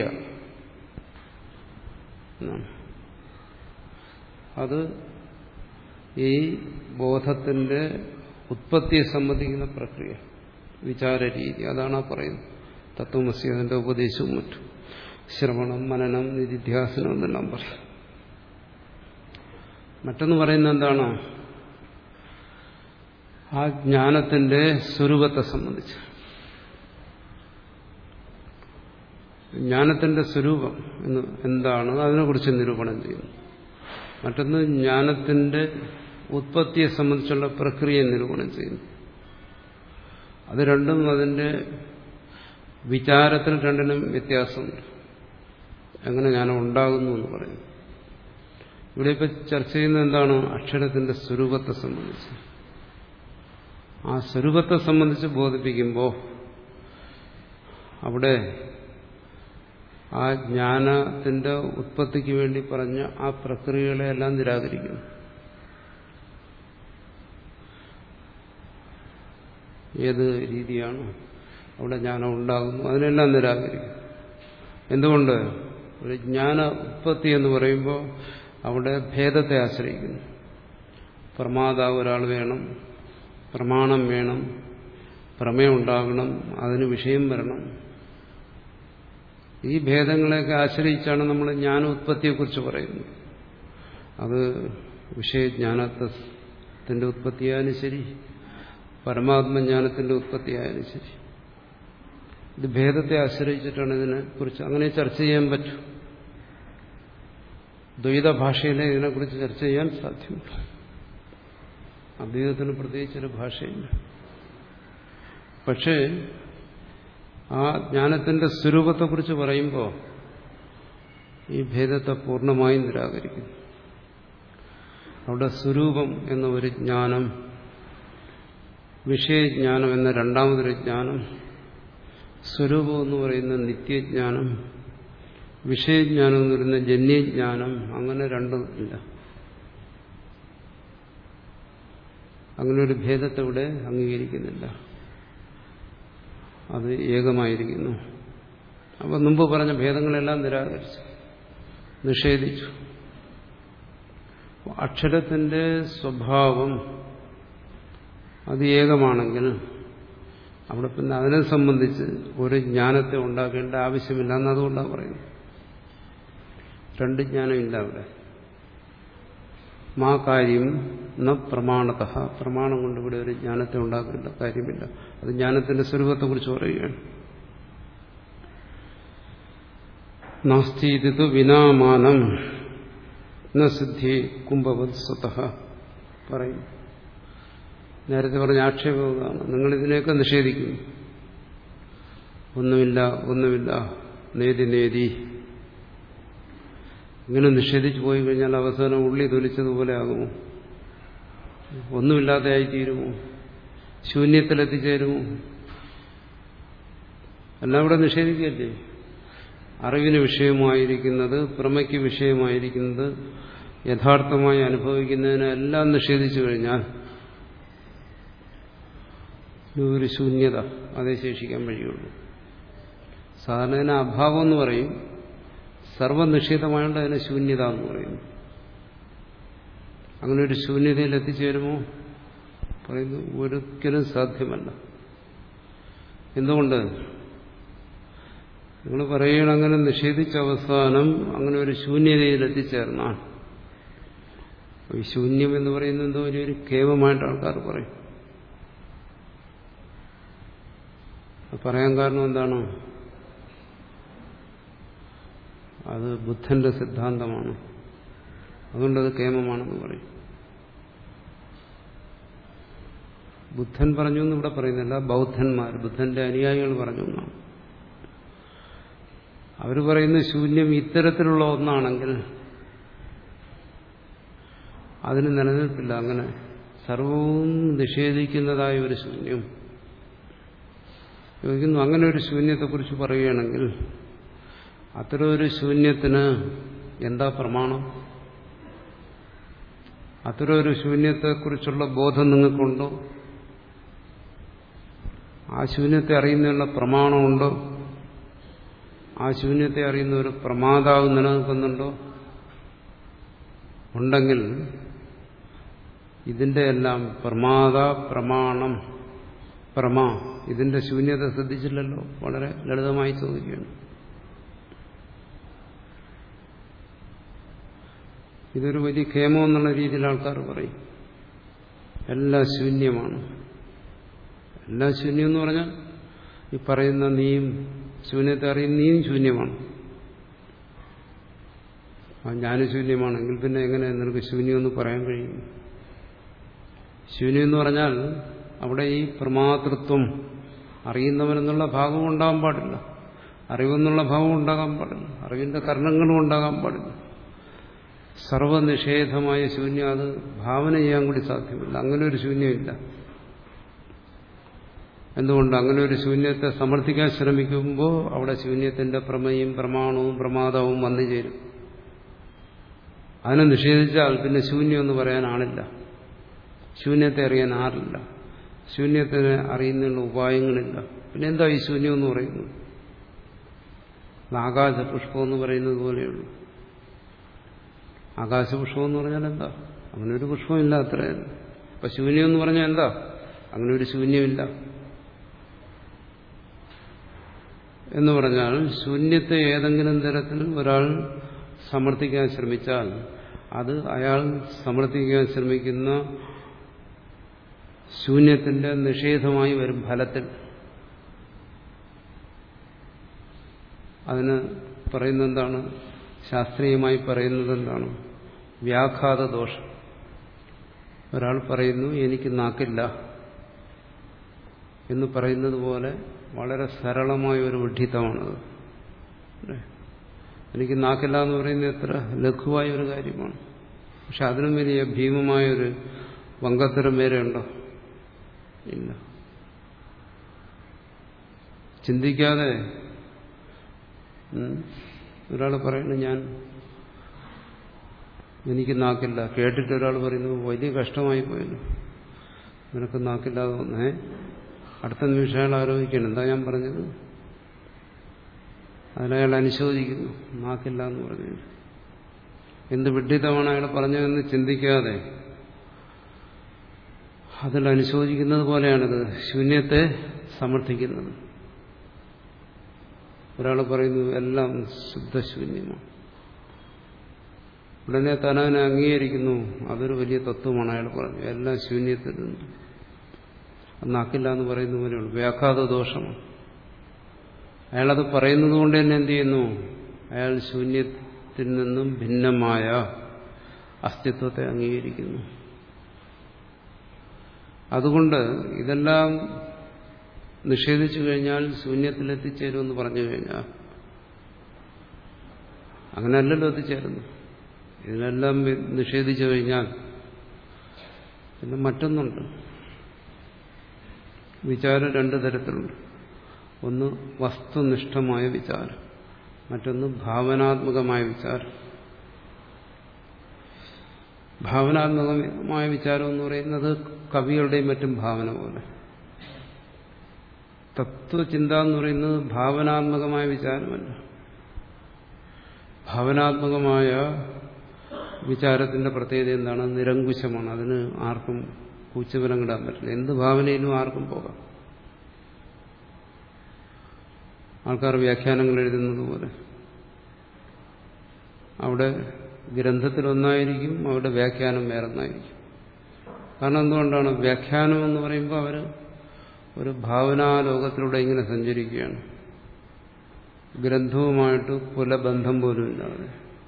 അത് ഈ ബോധത്തിന്റെ ഉത്പത്തിയെ സംബന്ധിക്കുന്ന പ്രക്രിയ വിചാര രീതി അതാണ് ആ പറയുന്നത് തത്വമസി അതിന്റെ ഉപദേശവും മറ്റും ശ്രവണം മനനം നിധിധ്യാസനം എന്നെല്ലാം പറയും മറ്റൊന്ന് പറയുന്നത് എന്താണ് ആ ജ്ഞാനത്തിന്റെ സ്വരൂപത്തെ സംബന്ധിച്ച് ജ്ഞാനത്തിന്റെ സ്വരൂപം എന്ന് എന്താണ് അതിനെക്കുറിച്ച് നിരൂപണം ചെയ്യുന്നു മറ്റൊന്ന് ജ്ഞാനത്തിന്റെ ഉത്പത്തിയെ സംബന്ധിച്ചുള്ള പ്രക്രിയ നിരൂപണം ചെയ്യുന്നു അത് രണ്ടും അതിന്റെ വിചാരത്തിൽ രണ്ടിനും വ്യത്യാസമുണ്ട് എങ്ങനെ ജ്ഞാനം ഉണ്ടാകുന്നു എന്ന് പറയുന്നു ഇവിടെ ഇപ്പൊ ചർച്ച ചെയ്യുന്നത് എന്താണ് അക്ഷരത്തിന്റെ സ്വരൂപത്തെ സംബന്ധിച്ച് ആ സ്വരൂപത്തെ സംബന്ധിച്ച് ബോധിപ്പിക്കുമ്പോൾ അവിടെ ആ ജ്ഞാനത്തിന്റെ ഉത്പത്തിക്ക് വേണ്ടി പറഞ്ഞ ആ പ്രക്രിയകളെല്ലാം നിരാകരിക്കുന്നു ഏത് രീതിയാണ് അവിടെ ജ്ഞാനം ഉണ്ടാകുന്നു അതിനെല്ലാം നിരാകരിക്കും എന്തുകൊണ്ട് ഒരു ജ്ഞാന ഉത്പത്തി എന്ന് പറയുമ്പോൾ അവിടെ ഭേദത്തെ ആശ്രയിക്കുന്നു പ്രമാതാവ് ഒരാൾ വേണം പ്രമാണം വേണം പ്രമേയം ഉണ്ടാകണം അതിന് വിഷയം വരണം ഈ ഭേദങ്ങളെയൊക്കെ ആശ്രയിച്ചാണ് നമ്മൾ ജ്ഞാനോത്പത്തിയെക്കുറിച്ച് പറയുന്നത് അത് വിഷയജ്ഞാനത്തിന്റെ ഉത്പത്തിയായാലും ശരി പരമാത്മജ്ഞാനത്തിന്റെ ഉത്പത്തിയായാലും ശരി ഇത് ഭേദത്തെ ആശ്രയിച്ചിട്ടാണ് ഇതിനെ കുറിച്ച് അങ്ങനെ ചർച്ച ചെയ്യാൻ പറ്റും ദ്വൈത ഭാഷയിലെ ഇതിനെക്കുറിച്ച് ചർച്ച ചെയ്യാൻ സാധ്യമല്ല അദ്വൈതത്തിന് പ്രത്യേകിച്ചൊരു ഭാഷയില്ല പക്ഷേ ആ ജ്ഞാനത്തിന്റെ സ്വരൂപത്തെക്കുറിച്ച് പറയുമ്പോൾ ഈ ഭേദത്തെ പൂർണ്ണമായും നിരാകരിക്കുന്നു അവിടെ സ്വരൂപം എന്ന ഒരു ജ്ഞാനം വിഷയജ്ഞാനം എന്ന രണ്ടാമതൊരു ജ്ഞാനം സ്വരൂപം എന്ന് പറയുന്ന നിത്യജ്ഞാനം വിഷയജ്ഞാനം എന്ന് പറയുന്ന ജന്യജ്ഞാനം അങ്ങനെ രണ്ടും ഇല്ല അങ്ങനെ ഒരു ഭേദത്തെ ഇവിടെ അംഗീകരിക്കുന്നില്ല അത് ഏകമായിരിക്കുന്നു അപ്പം മുമ്പ് പറഞ്ഞ ഭേദങ്ങളെല്ലാം നിരാകരിച്ചു നിഷേധിച്ചു അക്ഷരത്തിന്റെ സ്വഭാവം അത് ഏകമാണെങ്കിൽ അവിടെ പിന്നെ അതിനെ സംബന്ധിച്ച് ഒരു ജ്ഞാനത്തെ ഉണ്ടാക്കേണ്ട ആവശ്യമില്ല എന്നതുകൊണ്ടാണ് പറയുന്നത് രണ്ട് ജ്ഞാനമില്ല അവിടെ മാ കാര്യം ന പ്രമാണത പ്രമാണം കൊണ്ട് ഇവിടെ ഒരു ജ്ഞാനത്തെ ഉണ്ടാക്കേണ്ട കാര്യമില്ല അത് ജ്ഞാനത്തിന്റെ സ്വരൂപത്തെക്കുറിച്ച് പറയുകയാണ് നാസ്തി ഇത് വിനാമാനം ന സിദ്ധി കുംഭവത് സ്വത പറയും നേരത്തെ പറഞ്ഞ ആക്ഷേപമാണ് നിങ്ങൾ ഇതിനെയൊക്കെ നിഷേധിക്കുന്നു ഒന്നുമില്ല ഒന്നുമില്ല നേതി നേതി ഇങ്ങനെ നിഷേധിച്ചു പോയി കഴിഞ്ഞാൽ അവസാനം ഉള്ളി തൊലിച്ചതുപോലെ ആകുമോ ഒന്നുമില്ലാതെയായി തീരുമോ ശൂന്യത്തിലെത്തിച്ചേരുമോ എല്ലാം ഇവിടെ നിഷേധിക്കുകയല്ലേ അറിവിന് വിഷയമായിരിക്കുന്നത് പ്രമയ്ക്ക് വിഷയമായിരിക്കുന്നത് യഥാർത്ഥമായി അനുഭവിക്കുന്നതിനെല്ലാം നിഷേധിച്ചു കഴിഞ്ഞാൽ ഒരു ശൂന്യത അതേ ശേഷിക്കാൻ വഴിയുള്ളൂ സാധാരണ അതിനെ അഭാവം എന്ന് പറയും സർവനിഷേധമായോണ്ട് അതിനെ ശൂന്യത എന്ന് പറയുന്നു അങ്ങനെ ഒരു ശൂന്യതയിൽ എത്തിച്ചേരുമോ പറയുന്നു ഒരിക്കലും സാധ്യമല്ല എന്തുകൊണ്ട് നിങ്ങൾ പറയണ അങ്ങനെ നിഷേധിച്ച അവസാനം അങ്ങനെ ഒരു ശൂന്യതയിൽ എത്തിച്ചേർന്നാണ് ഈ ശൂന്യം എന്ന് പറയുന്നത് എന്തോ വലിയൊരു കേവമായിട്ട് ആൾക്കാർ പറയും പറയാൻ കാരണം എന്താണ് അത് ബുദ്ധന്റെ സിദ്ധാന്തമാണ് അതുകൊണ്ടത് കേമമാണെന്ന് പറയും ബുദ്ധൻ പറഞ്ഞു എന്ന് ഇവിടെ പറയുന്നില്ല ബൗദ്ധന്മാർ ബുദ്ധന്റെ അനുയായികൾ പറഞ്ഞു എന്നാണ് അവർ പറയുന്ന ശൂന്യം ഇത്തരത്തിലുള്ള ഒന്നാണെങ്കിൽ അതിന് നിലനിൽപ്പില്ല അങ്ങനെ സർവവും നിഷേധിക്കുന്നതായ ഒരു ശൂന്യം ചോദിക്കുന്നു അങ്ങനെ ഒരു ശൂന്യത്തെക്കുറിച്ച് പറയുകയാണെങ്കിൽ അത്തരം ഒരു ശൂന്യത്തിന് എന്താ പ്രമാണം അത്തരം ഒരു ശൂന്യത്തെക്കുറിച്ചുള്ള ബോധം നിങ്ങൾക്കുണ്ടോ ആ ശൂന്യത്തെ അറിയുന്നതിനുള്ള പ്രമാണമുണ്ടോ ആ ശൂന്യത്തെ അറിയുന്ന ഒരു പ്രമാതാവ് നിലനിൽക്കുന്നുണ്ടോ ഉണ്ടെങ്കിൽ ഇതിന്റെ എല്ലാം പ്രമാദ പ്രമാണം പ്രമാ ഇതിന്റെ ശൂന്യത ശ്രദ്ധിച്ചില്ലല്ലോ വളരെ ലളിതമായി ചോദിക്കുകയാണ് ഇതൊരു വലിയ ക്ഷേമം എന്നുള്ള രീതിയിൽ ആൾക്കാർ പറയും എല്ലാം ശൂന്യമാണ് എല്ലാം ശൂന്യം എന്ന് പറഞ്ഞാൽ ഈ പറയുന്ന നീയും ശൂന്യത്തെ അറിയുന്ന നീയും ശൂന്യമാണ് ആ ഞാനും ശൂന്യമാണെങ്കിൽ പിന്നെ എങ്ങനെ നിനക്ക് ശൂന്യം എന്ന് പറയാൻ കഴിയും ശൂന്യം എന്ന് പറഞ്ഞാൽ അവിടെ ഈ പ്രമാതൃത്വം അറിയുന്നവനെന്നുള്ള ഭാഗം ഉണ്ടാകാൻ പാടില്ല അറിവെന്നുള്ള ഭാവം ഉണ്ടാകാൻ പാടില്ല അറിവിന്റെ കർണങ്ങളും ഉണ്ടാകാൻ പാടില്ല സർവനിഷേധമായ ശൂന്യം അത് ഭാവന ചെയ്യാൻ കൂടി സാധ്യമല്ല അങ്ങനെ ഒരു ശൂന്യമില്ല എന്തുകൊണ്ട് അങ്ങനെ ഒരു ശൂന്യത്തെ സമർത്ഥിക്കാൻ ശ്രമിക്കുമ്പോൾ അവിടെ ശൂന്യത്തിന്റെ പ്രമയും പ്രമാണവും പ്രമാദവും വന്നു ചേരും അതിനെ നിഷേധിച്ചാൽ പിന്നെ ശൂന്യം എന്ന് പറയാൻ ആളില്ല ശൂന്യത്തെ അറിയാൻ ആറില്ല ശൂന്യത്തിനെ അറിയുന്നതിനുള്ള ഉപായങ്ങളില്ല പിന്നെ എന്താ ഈ ശൂന്യം എന്ന് പറയുന്നത് ആകാശപുഷ്പം എന്ന് പറയുന്നത് പോലെയുള്ളൂ ആകാശപുഷ്പം എന്ന് പറഞ്ഞാൽ എന്താ അങ്ങനെ ഒരു പുഷ്പമില്ല അത്രയല്ല അപ്പൊ ശൂന്യം എന്ന് പറഞ്ഞാൽ എന്താ അങ്ങനെ ഒരു ശൂന്യമില്ല എന്ന് പറഞ്ഞാൽ ശൂന്യത്തെ ഏതെങ്കിലും തരത്തിൽ ഒരാൾ സമർത്ഥിക്കാൻ ശ്രമിച്ചാൽ അത് അയാൾ സമർത്ഥിക്കാൻ ശ്രമിക്കുന്ന ശൂന്യത്തിന്റെ നിഷേധമായി വരും ഫലത്തിൽ അതിന് പറയുന്നത് എന്താണ് ശാസ്ത്രീയമായി പറയുന്നത് എന്താണ് വ്യാഘാത ദോഷം ഒരാൾ പറയുന്നു എനിക്ക് നാക്കില്ല എന്ന് പറയുന്നത് പോലെ വളരെ സരളമായ ഒരു വിഡ്ഢിത്തമാണത് എനിക്ക് നാക്കില്ല എന്ന് പറയുന്നത് എത്ര ലഘുവായ ഒരു കാര്യമാണ് പക്ഷെ അതിനും വലിയ ഭീമമായൊരു വങ്കത്തരം വേറെ ഉണ്ടോ ഇല്ല ചിന്തിക്കാതെ ഒരാൾ പറയുന്നു ഞാൻ എനിക്ക് നാക്കില്ല കേട്ടിട്ട് ഒരാൾ പറയുന്നു വലിയ കഷ്ടമായി പോയല്ലോ നിനക്ക് നാക്കില്ലാതെ വന്നേ അടുത്ത നിമിഷം അയാൾ ആലോചിക്കണം എന്താ ഞാൻ പറഞ്ഞത് അതിലയാൾ അനുശോചിക്കുന്നു നാക്കില്ല എന്ന് പറഞ്ഞു എന്ത് വിഡ്ഢിതമാണ് അയാൾ പറഞ്ഞതെന്ന് ചിന്തിക്കാതെ അതിൽ അനുശോചിക്കുന്നത് പോലെയാണിത് ശൂന്യത്തെ സമർത്ഥിക്കുന്നത് ഒരാൾ പറയുന്നു എല്ലാം ശുദ്ധശൂന്യമാണ് ഉടനെ തനവനെ അംഗീകരിക്കുന്നു അതൊരു വലിയ തത്വമാണ് അയാൾ പറഞ്ഞു എല്ലാം ശൂന്യത്തിൽ നിന്ന് നാക്കില്ല എന്ന് പറയുന്ന പോലെയുള്ളൂ വ്യാഘാത ദോഷമാണ് അയാളത് പറയുന്നത് കൊണ്ട് തന്നെ എന്ത് ചെയ്യുന്നു അയാൾ ശൂന്യത്തിൽ നിന്നും ഭിന്നമായ അസ്തിത്വത്തെ അംഗീകരിക്കുന്നു അതുകൊണ്ട് ഇതെല്ലാം നിഷേധിച്ചു കഴിഞ്ഞാൽ ശൂന്യത്തിലെത്തിച്ചേരുമെന്ന് പറഞ്ഞു കഴിഞ്ഞാൽ അങ്ങനെയല്ലല്ലോ എത്തിച്ചേരുന്നു ഇതിനെല്ലാം നിഷേധിച്ചു കഴിഞ്ഞാൽ പിന്നെ മറ്റൊന്നുണ്ട് വിചാരം രണ്ടു തരത്തിലുണ്ട് ഒന്ന് വസ്തുനിഷ്ഠമായ വിചാരം മറ്റൊന്ന് ഭാവനാത്മകമായ വിചാരം ഭാവനാത്മകമായ വിചാരം എന്ന് പറയുന്നത് കവികളുടെയും മറ്റും ഭാവന പോലെ തത്വചിന്ത എന്ന് പറയുന്നത് ഭാവനാത്മകമായ വിചാരമല്ല ഭാവനാത്മകമായ വിചാരത്തിന്റെ പ്രത്യേകത എന്താണ് നിരങ്കുശമാണ് അതിന് ആർക്കും കൂച്ചുബലം കിടാൻ പറ്റില്ല എന്ത് ഭാവനയിലും ആർക്കും പോകാം ആൾക്കാർ വ്യാഖ്യാനങ്ങൾ എഴുതുന്നത് പോലെ അവിടെ ഗ്രന്ഥത്തിലൊന്നായിരിക്കും അവിടെ വ്യാഖ്യാനം വേറൊന്നായിരിക്കും കാരണം എന്തുകൊണ്ടാണ് വ്യാഖ്യാനം എന്ന് പറയുമ്പോൾ അവർ ഒരു ഭാവനാലോകത്തിലൂടെ ഇങ്ങനെ സഞ്ചരിക്കുകയാണ് ഗ്രന്ഥവുമായിട്ട് കുലബന്ധം പോലും ഇല്ലാതെ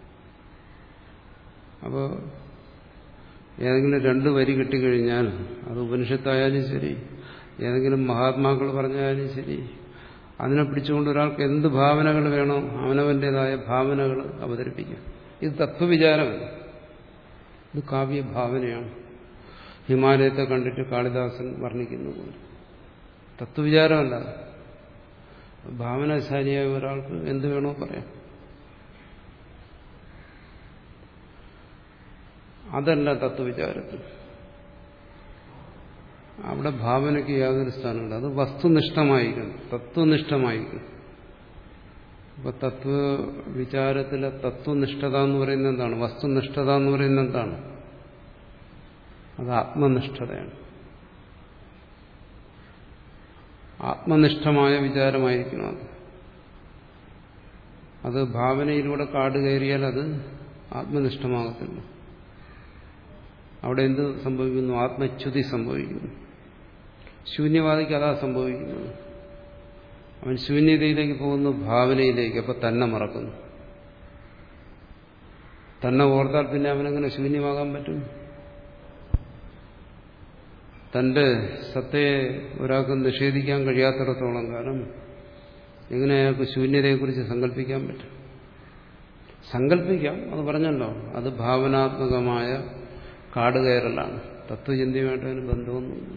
അപ്പോൾ ഏതെങ്കിലും രണ്ട് വരി കിട്ടിക്കഴിഞ്ഞാൽ അത് ഉപനിഷത്തായാലും ശരി ഏതെങ്കിലും മഹാത്മാക്കൾ പറഞ്ഞാലും ശരി അതിനെ പിടിച്ചുകൊണ്ട് ഒരാൾക്ക് എന്ത് ഭാവനകൾ വേണോ അവനവൻ്റെതായ ഭാവനകൾ അവതരിപ്പിക്കാം ഇത് തത്വവിചാരമല്ല ഇത് കാവ്യഭാവനയാണ് ഹിമാലയത്തെ കണ്ടിട്ട് കാളിദാസൻ വർണ്ണിക്കുന്ന പോലെ തത്വവിചാരമല്ല ഭാവനാശാലിയായ ഒരാൾക്ക് എന്ത് വേണോ പറയാം അതല്ല തത്വവിചാരത്തിൽ അവിടെ ഭാവനയ്ക്ക് യാതൊരു സ്ഥാനമില്ല അത് വസ്തുനിഷ്ഠമായിരിക്കണം തത്വനിഷ്ഠമായിരിക്കണം അപ്പൊ തത്വവിചാരത്തിലെ തത്വനിഷ്ഠത എന്ന് പറയുന്നത് എന്താണ് വസ്തുനിഷ്ഠത എന്ന് പറയുന്നത് എന്താണ് അത് ആത്മനിഷ്ഠതയാണ് ആത്മനിഷ്ഠമായ വിചാരമായിരിക്കണം അത് അത് ഭാവനയിലൂടെ കാട് കയറിയാൽ അത് ആത്മനിഷ്ഠമാകത്തില്ല അവിടെ എന്ത് സംഭവിക്കുന്നു ആത്മച്യുതി സംഭവിക്കുന്നു ശൂന്യവാദിക്ക് അതാ സംഭവിക്കുന്നത് അവൻ ശൂന്യതയിലേക്ക് പോകുന്നു ഭാവനയിലേക്ക് അപ്പൊ തന്നെ മറക്കുന്നു തന്നെ ഓർത്താൽ പിന്നെ അവനെങ്ങനെ ശൂന്യമാകാൻ പറ്റും തന്റെ സത്തയെ ഒരാൾക്ക് നിഷേധിക്കാൻ കഴിയാത്തിടത്തോളം കാലം എങ്ങനെ അയാൾക്ക് ശൂന്യതയെക്കുറിച്ച് സങ്കല്പിക്കാൻ പറ്റും സങ്കല്പിക്കാം അത് പറഞ്ഞല്ലോ അത് ഭാവനാത്മകമായ കാട് കയറലാണ് തത്വചിന്തയുമായിട്ട് അതിന് ബന്ധമൊന്നുമില്ല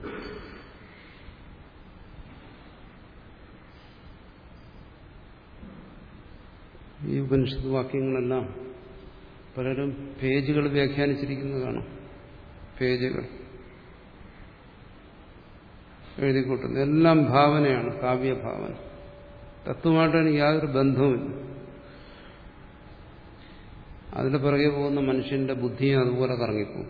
ഈ ഉപനിഷത്ത് വാക്യങ്ങളെല്ലാം പലരും പേജുകൾ വ്യാഖ്യാനിച്ചിരിക്കുന്നത് കാണാം പേജുകൾ എഴുതിക്കൂട്ടുന്നത് എല്ലാം ഭാവനയാണ് കാവ്യഭാവന തത്വമായിട്ട് എനിക്ക് യാതൊരു ബന്ധവുമില്ല അതിന്റെ പിറകെ പോകുന്ന മനുഷ്യന്റെ ബുദ്ധിയും അതുപോലെ കറങ്ങിപ്പോകും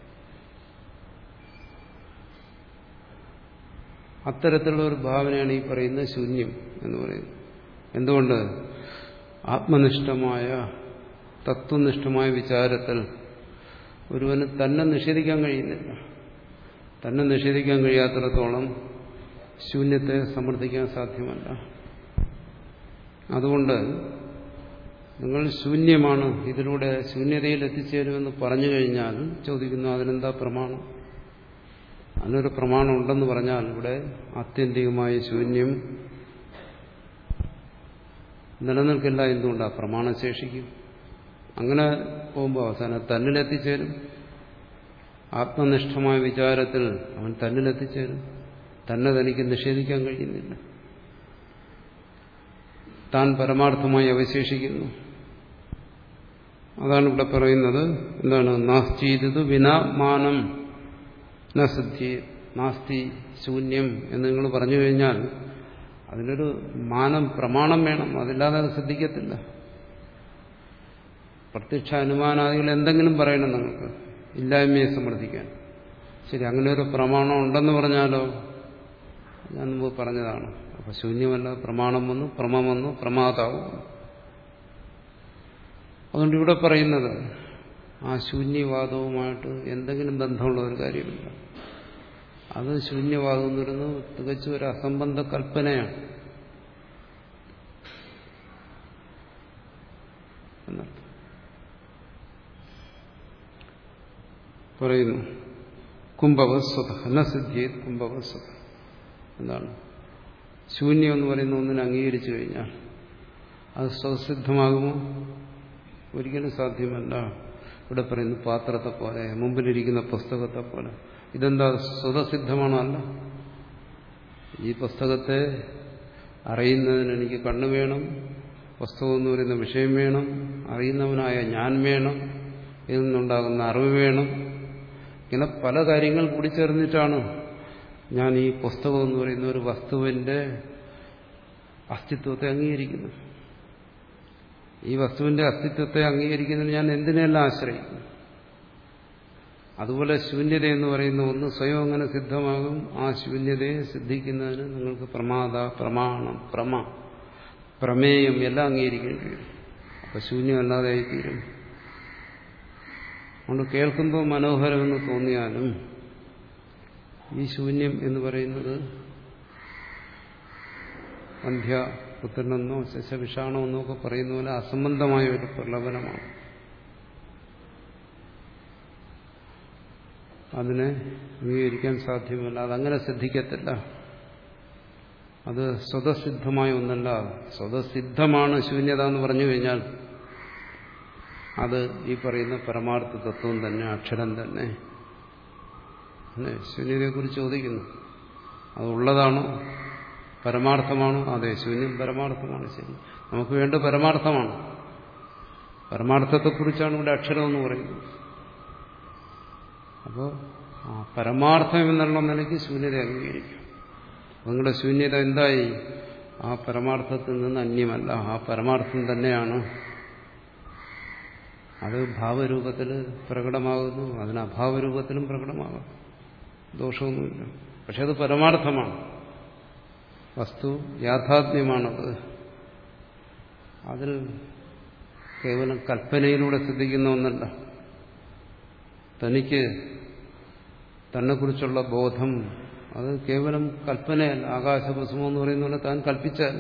അത്തരത്തിലുള്ള ഒരു ഭാവനയാണ് ഈ പറയുന്ന ശൂന്യം എന്ന് പറയുന്നത് എന്തുകൊണ്ട് ആത്മനിഷ്ഠമായ തത്വനിഷ്ഠമായ വിചാരത്തിൽ ഒരുവന് തന്നെ നിഷേധിക്കാൻ കഴിയുന്നില്ല തന്നെ നിഷേധിക്കാൻ കഴിയാത്തിടത്തോളം ശൂന്യത്തെ സമർത്ഥിക്കാൻ സാധ്യമല്ല അതുകൊണ്ട് നിങ്ങൾ ശൂന്യമാണ് ഇതിലൂടെ ശൂന്യതയിൽ എത്തിച്ചേരുമെന്ന് പറഞ്ഞു കഴിഞ്ഞാൽ ചോദിക്കുന്നു അതിനെന്താ പ്രമാണം അതിനൊരു പ്രമാണം ഉണ്ടെന്ന് പറഞ്ഞാൽ ഇവിടെ ആത്യന്തികമായ ശൂന്യം നിലനിൽക്കില്ല എന്തുകൊണ്ട് ആ പ്രമാണം ശേഷിക്കും അങ്ങനെ പോകുമ്പോൾ അവസാനം തന്നിലെത്തിച്ചേരും ആത്മനിഷ്ഠമായ വിചാരത്തിൽ അവൻ തന്നിലെത്തിച്ചേരും തന്നെ തനിക്ക് നിഷേധിക്കാൻ കഴിയുന്നില്ല താൻ പരമാർത്ഥമായി അവശേഷിക്കുന്നു അതാണ് ഇവിടെ പറയുന്നത് എന്താണ് നാസ്തീത് വിനാ മാനം നസിദ്ധി നാസ്തി ശൂന്യം എന്ന് നിങ്ങൾ പറഞ്ഞു കഴിഞ്ഞാൽ അതിനൊരു മാനം പ്രമാണം വേണം അതില്ലാതെ അത് സിദ്ധിക്കത്തില്ല പ്രത്യക്ഷ അനുമാനാദികൾ എന്തെങ്കിലും പറയണം നിങ്ങൾക്ക് ഇല്ലായ്മയെ സമർത്ഥിക്കാൻ ശരി അങ്ങനെ ഒരു പ്രമാണം ഉണ്ടെന്ന് പറഞ്ഞാലോ ഞാൻ മുമ്പ് പറഞ്ഞതാണ് അപ്പൊ ശൂന്യമല്ല പ്രമാണം വന്നു പ്രമം വന്നു പ്രമാതാവും അതുകൊണ്ട് ഇവിടെ പറയുന്നത് ആ ശൂന്യവാദവുമായിട്ട് എന്തെങ്കിലും ബന്ധമുള്ള ഒരു കാര്യമില്ല അത് ശൂന്യവാദം എന്ന് പറയുന്നത് തികച്ചും ഒരു അസംബന്ധ കൽപ്പനയാണ് എന്നർത്ഥം പറയുന്നു കുംഭവസ്വത ന സിദ്ധിയത് കുംഭവസ്വത എന്താണ് ശൂന്യം എന്ന് പറയുന്ന ഒന്നിനെ അംഗീകരിച്ചു കഴിഞ്ഞാൽ അത് സ്വസിദ്ധമാകുമോ ഒരിക്കലും സാധ്യമല്ല ഇവിടെ പറയുന്നു പാത്രത്തെ പോലെ മുമ്പിലിരിക്കുന്ന പുസ്തകത്തെ പോലെ ഇതെന്താ സ്വതസിദ്ധമാണോ അല്ല ഈ പുസ്തകത്തെ അറിയുന്നതിന് എനിക്ക് കണ്ണു വേണം വസ്തു എന്ന് പറയുന്ന വിഷയം വേണം അറിയുന്നവനായ ഞാൻ വേണം ഇതിൽ നിന്നുണ്ടാകുന്ന അറിവ് വേണം ഇങ്ങനെ പല കാര്യങ്ങൾ കൂടി ചേർന്നിട്ടാണ് ഞാൻ ഈ പുസ്തകം എന്ന് പറയുന്ന ഒരു വസ്തുവിന്റെ അസ്തിത്വത്തെ അംഗീകരിക്കുന്നു ഈ വസ്തുവിന്റെ അസ്തിത്വത്തെ അംഗീകരിക്കുന്നതിന് ഞാൻ എന്തിനെല്ലാം ആശ്രയിക്കും അതുപോലെ ശൂന്യത എന്ന് പറയുന്ന ഒന്ന് സ്വയം അങ്ങനെ സിദ്ധമാകും ആ ശൂന്യതയെ സിദ്ധിക്കുന്നതിന് നിങ്ങൾക്ക് പ്രമാദ പ്രമാണം പ്രമ പ്രമേയം എല്ലാം അംഗീകരിക്കേണ്ടി വരും അപ്പൊ ശൂന്യമല്ലാതെ ആയിത്തീരും അതുകൊണ്ട് കേൾക്കുമ്പോൾ മനോഹരമെന്ന് തോന്നിയാലും ഈ ശൂന്യം എന്ന് പറയുന്നത് അന്ധ്യ പുത്രനെന്നോ ശശവിഷാണോ എന്നോ ഒക്കെ പറയുന്ന പോലെ അസംബന്ധമായ ഒരു പ്രലപനമാണ് അതിനെ അംഗീകരിക്കാൻ സാധ്യമല്ല അതങ്ങനെ സിദ്ധിക്കത്തില്ല അത് സ്വതസിദ്ധമായ ഒന്നല്ല സ്വതസിദ്ധമാണ് ശൂന്യത എന്ന് പറഞ്ഞു കഴിഞ്ഞാൽ അത് ഈ പറയുന്ന പരമാർത്ഥ തത്വം തന്നെ അക്ഷരം തന്നെ ശൂന്യതയെക്കുറിച്ച് ചോദിക്കുന്നു അത് ഉള്ളതാണോ പരമാർത്ഥമാണോ അതെ ശൂന്യം പരമാർത്ഥമാണ് ശരി നമുക്ക് വേണ്ട പരമാർത്ഥമാണ് പരമാർത്ഥത്തെക്കുറിച്ചാണ് ഇവിടെ അക്ഷരം എന്ന് പറയുന്നത് അപ്പോൾ ആ പരമാർത്ഥം എന്നുള്ള നിലയ്ക്ക് ശൂന്യത അംഗീകരിക്കും നിങ്ങളുടെ ശൂന്യത എന്തായി ആ പരമാർത്ഥത്തിൽ നിന്ന് അന്യമല്ല ആ പരമാർത്ഥം തന്നെയാണ് അത് ഭാവരൂപത്തിൽ പ്രകടമാകുന്നു അതിന് അഭാവരൂപത്തിലും പ്രകടമാകും ദോഷമൊന്നുമില്ല പക്ഷെ അത് പരമാർത്ഥമാണ് വസ്തു യാഥാത്മ്യമാണത് അതിൽ കേവലം കൽപ്പനയിലൂടെ സിദ്ധിക്കുന്ന ഒന്നല്ല തനിക്ക് തന്നെക്കുറിച്ചുള്ള ബോധം അത് കേവലം കൽപ്പനയല്ല ആകാശകുസുമം എന്ന് പറയുന്ന പോലെ താൻ കൽപ്പിച്ചല്ല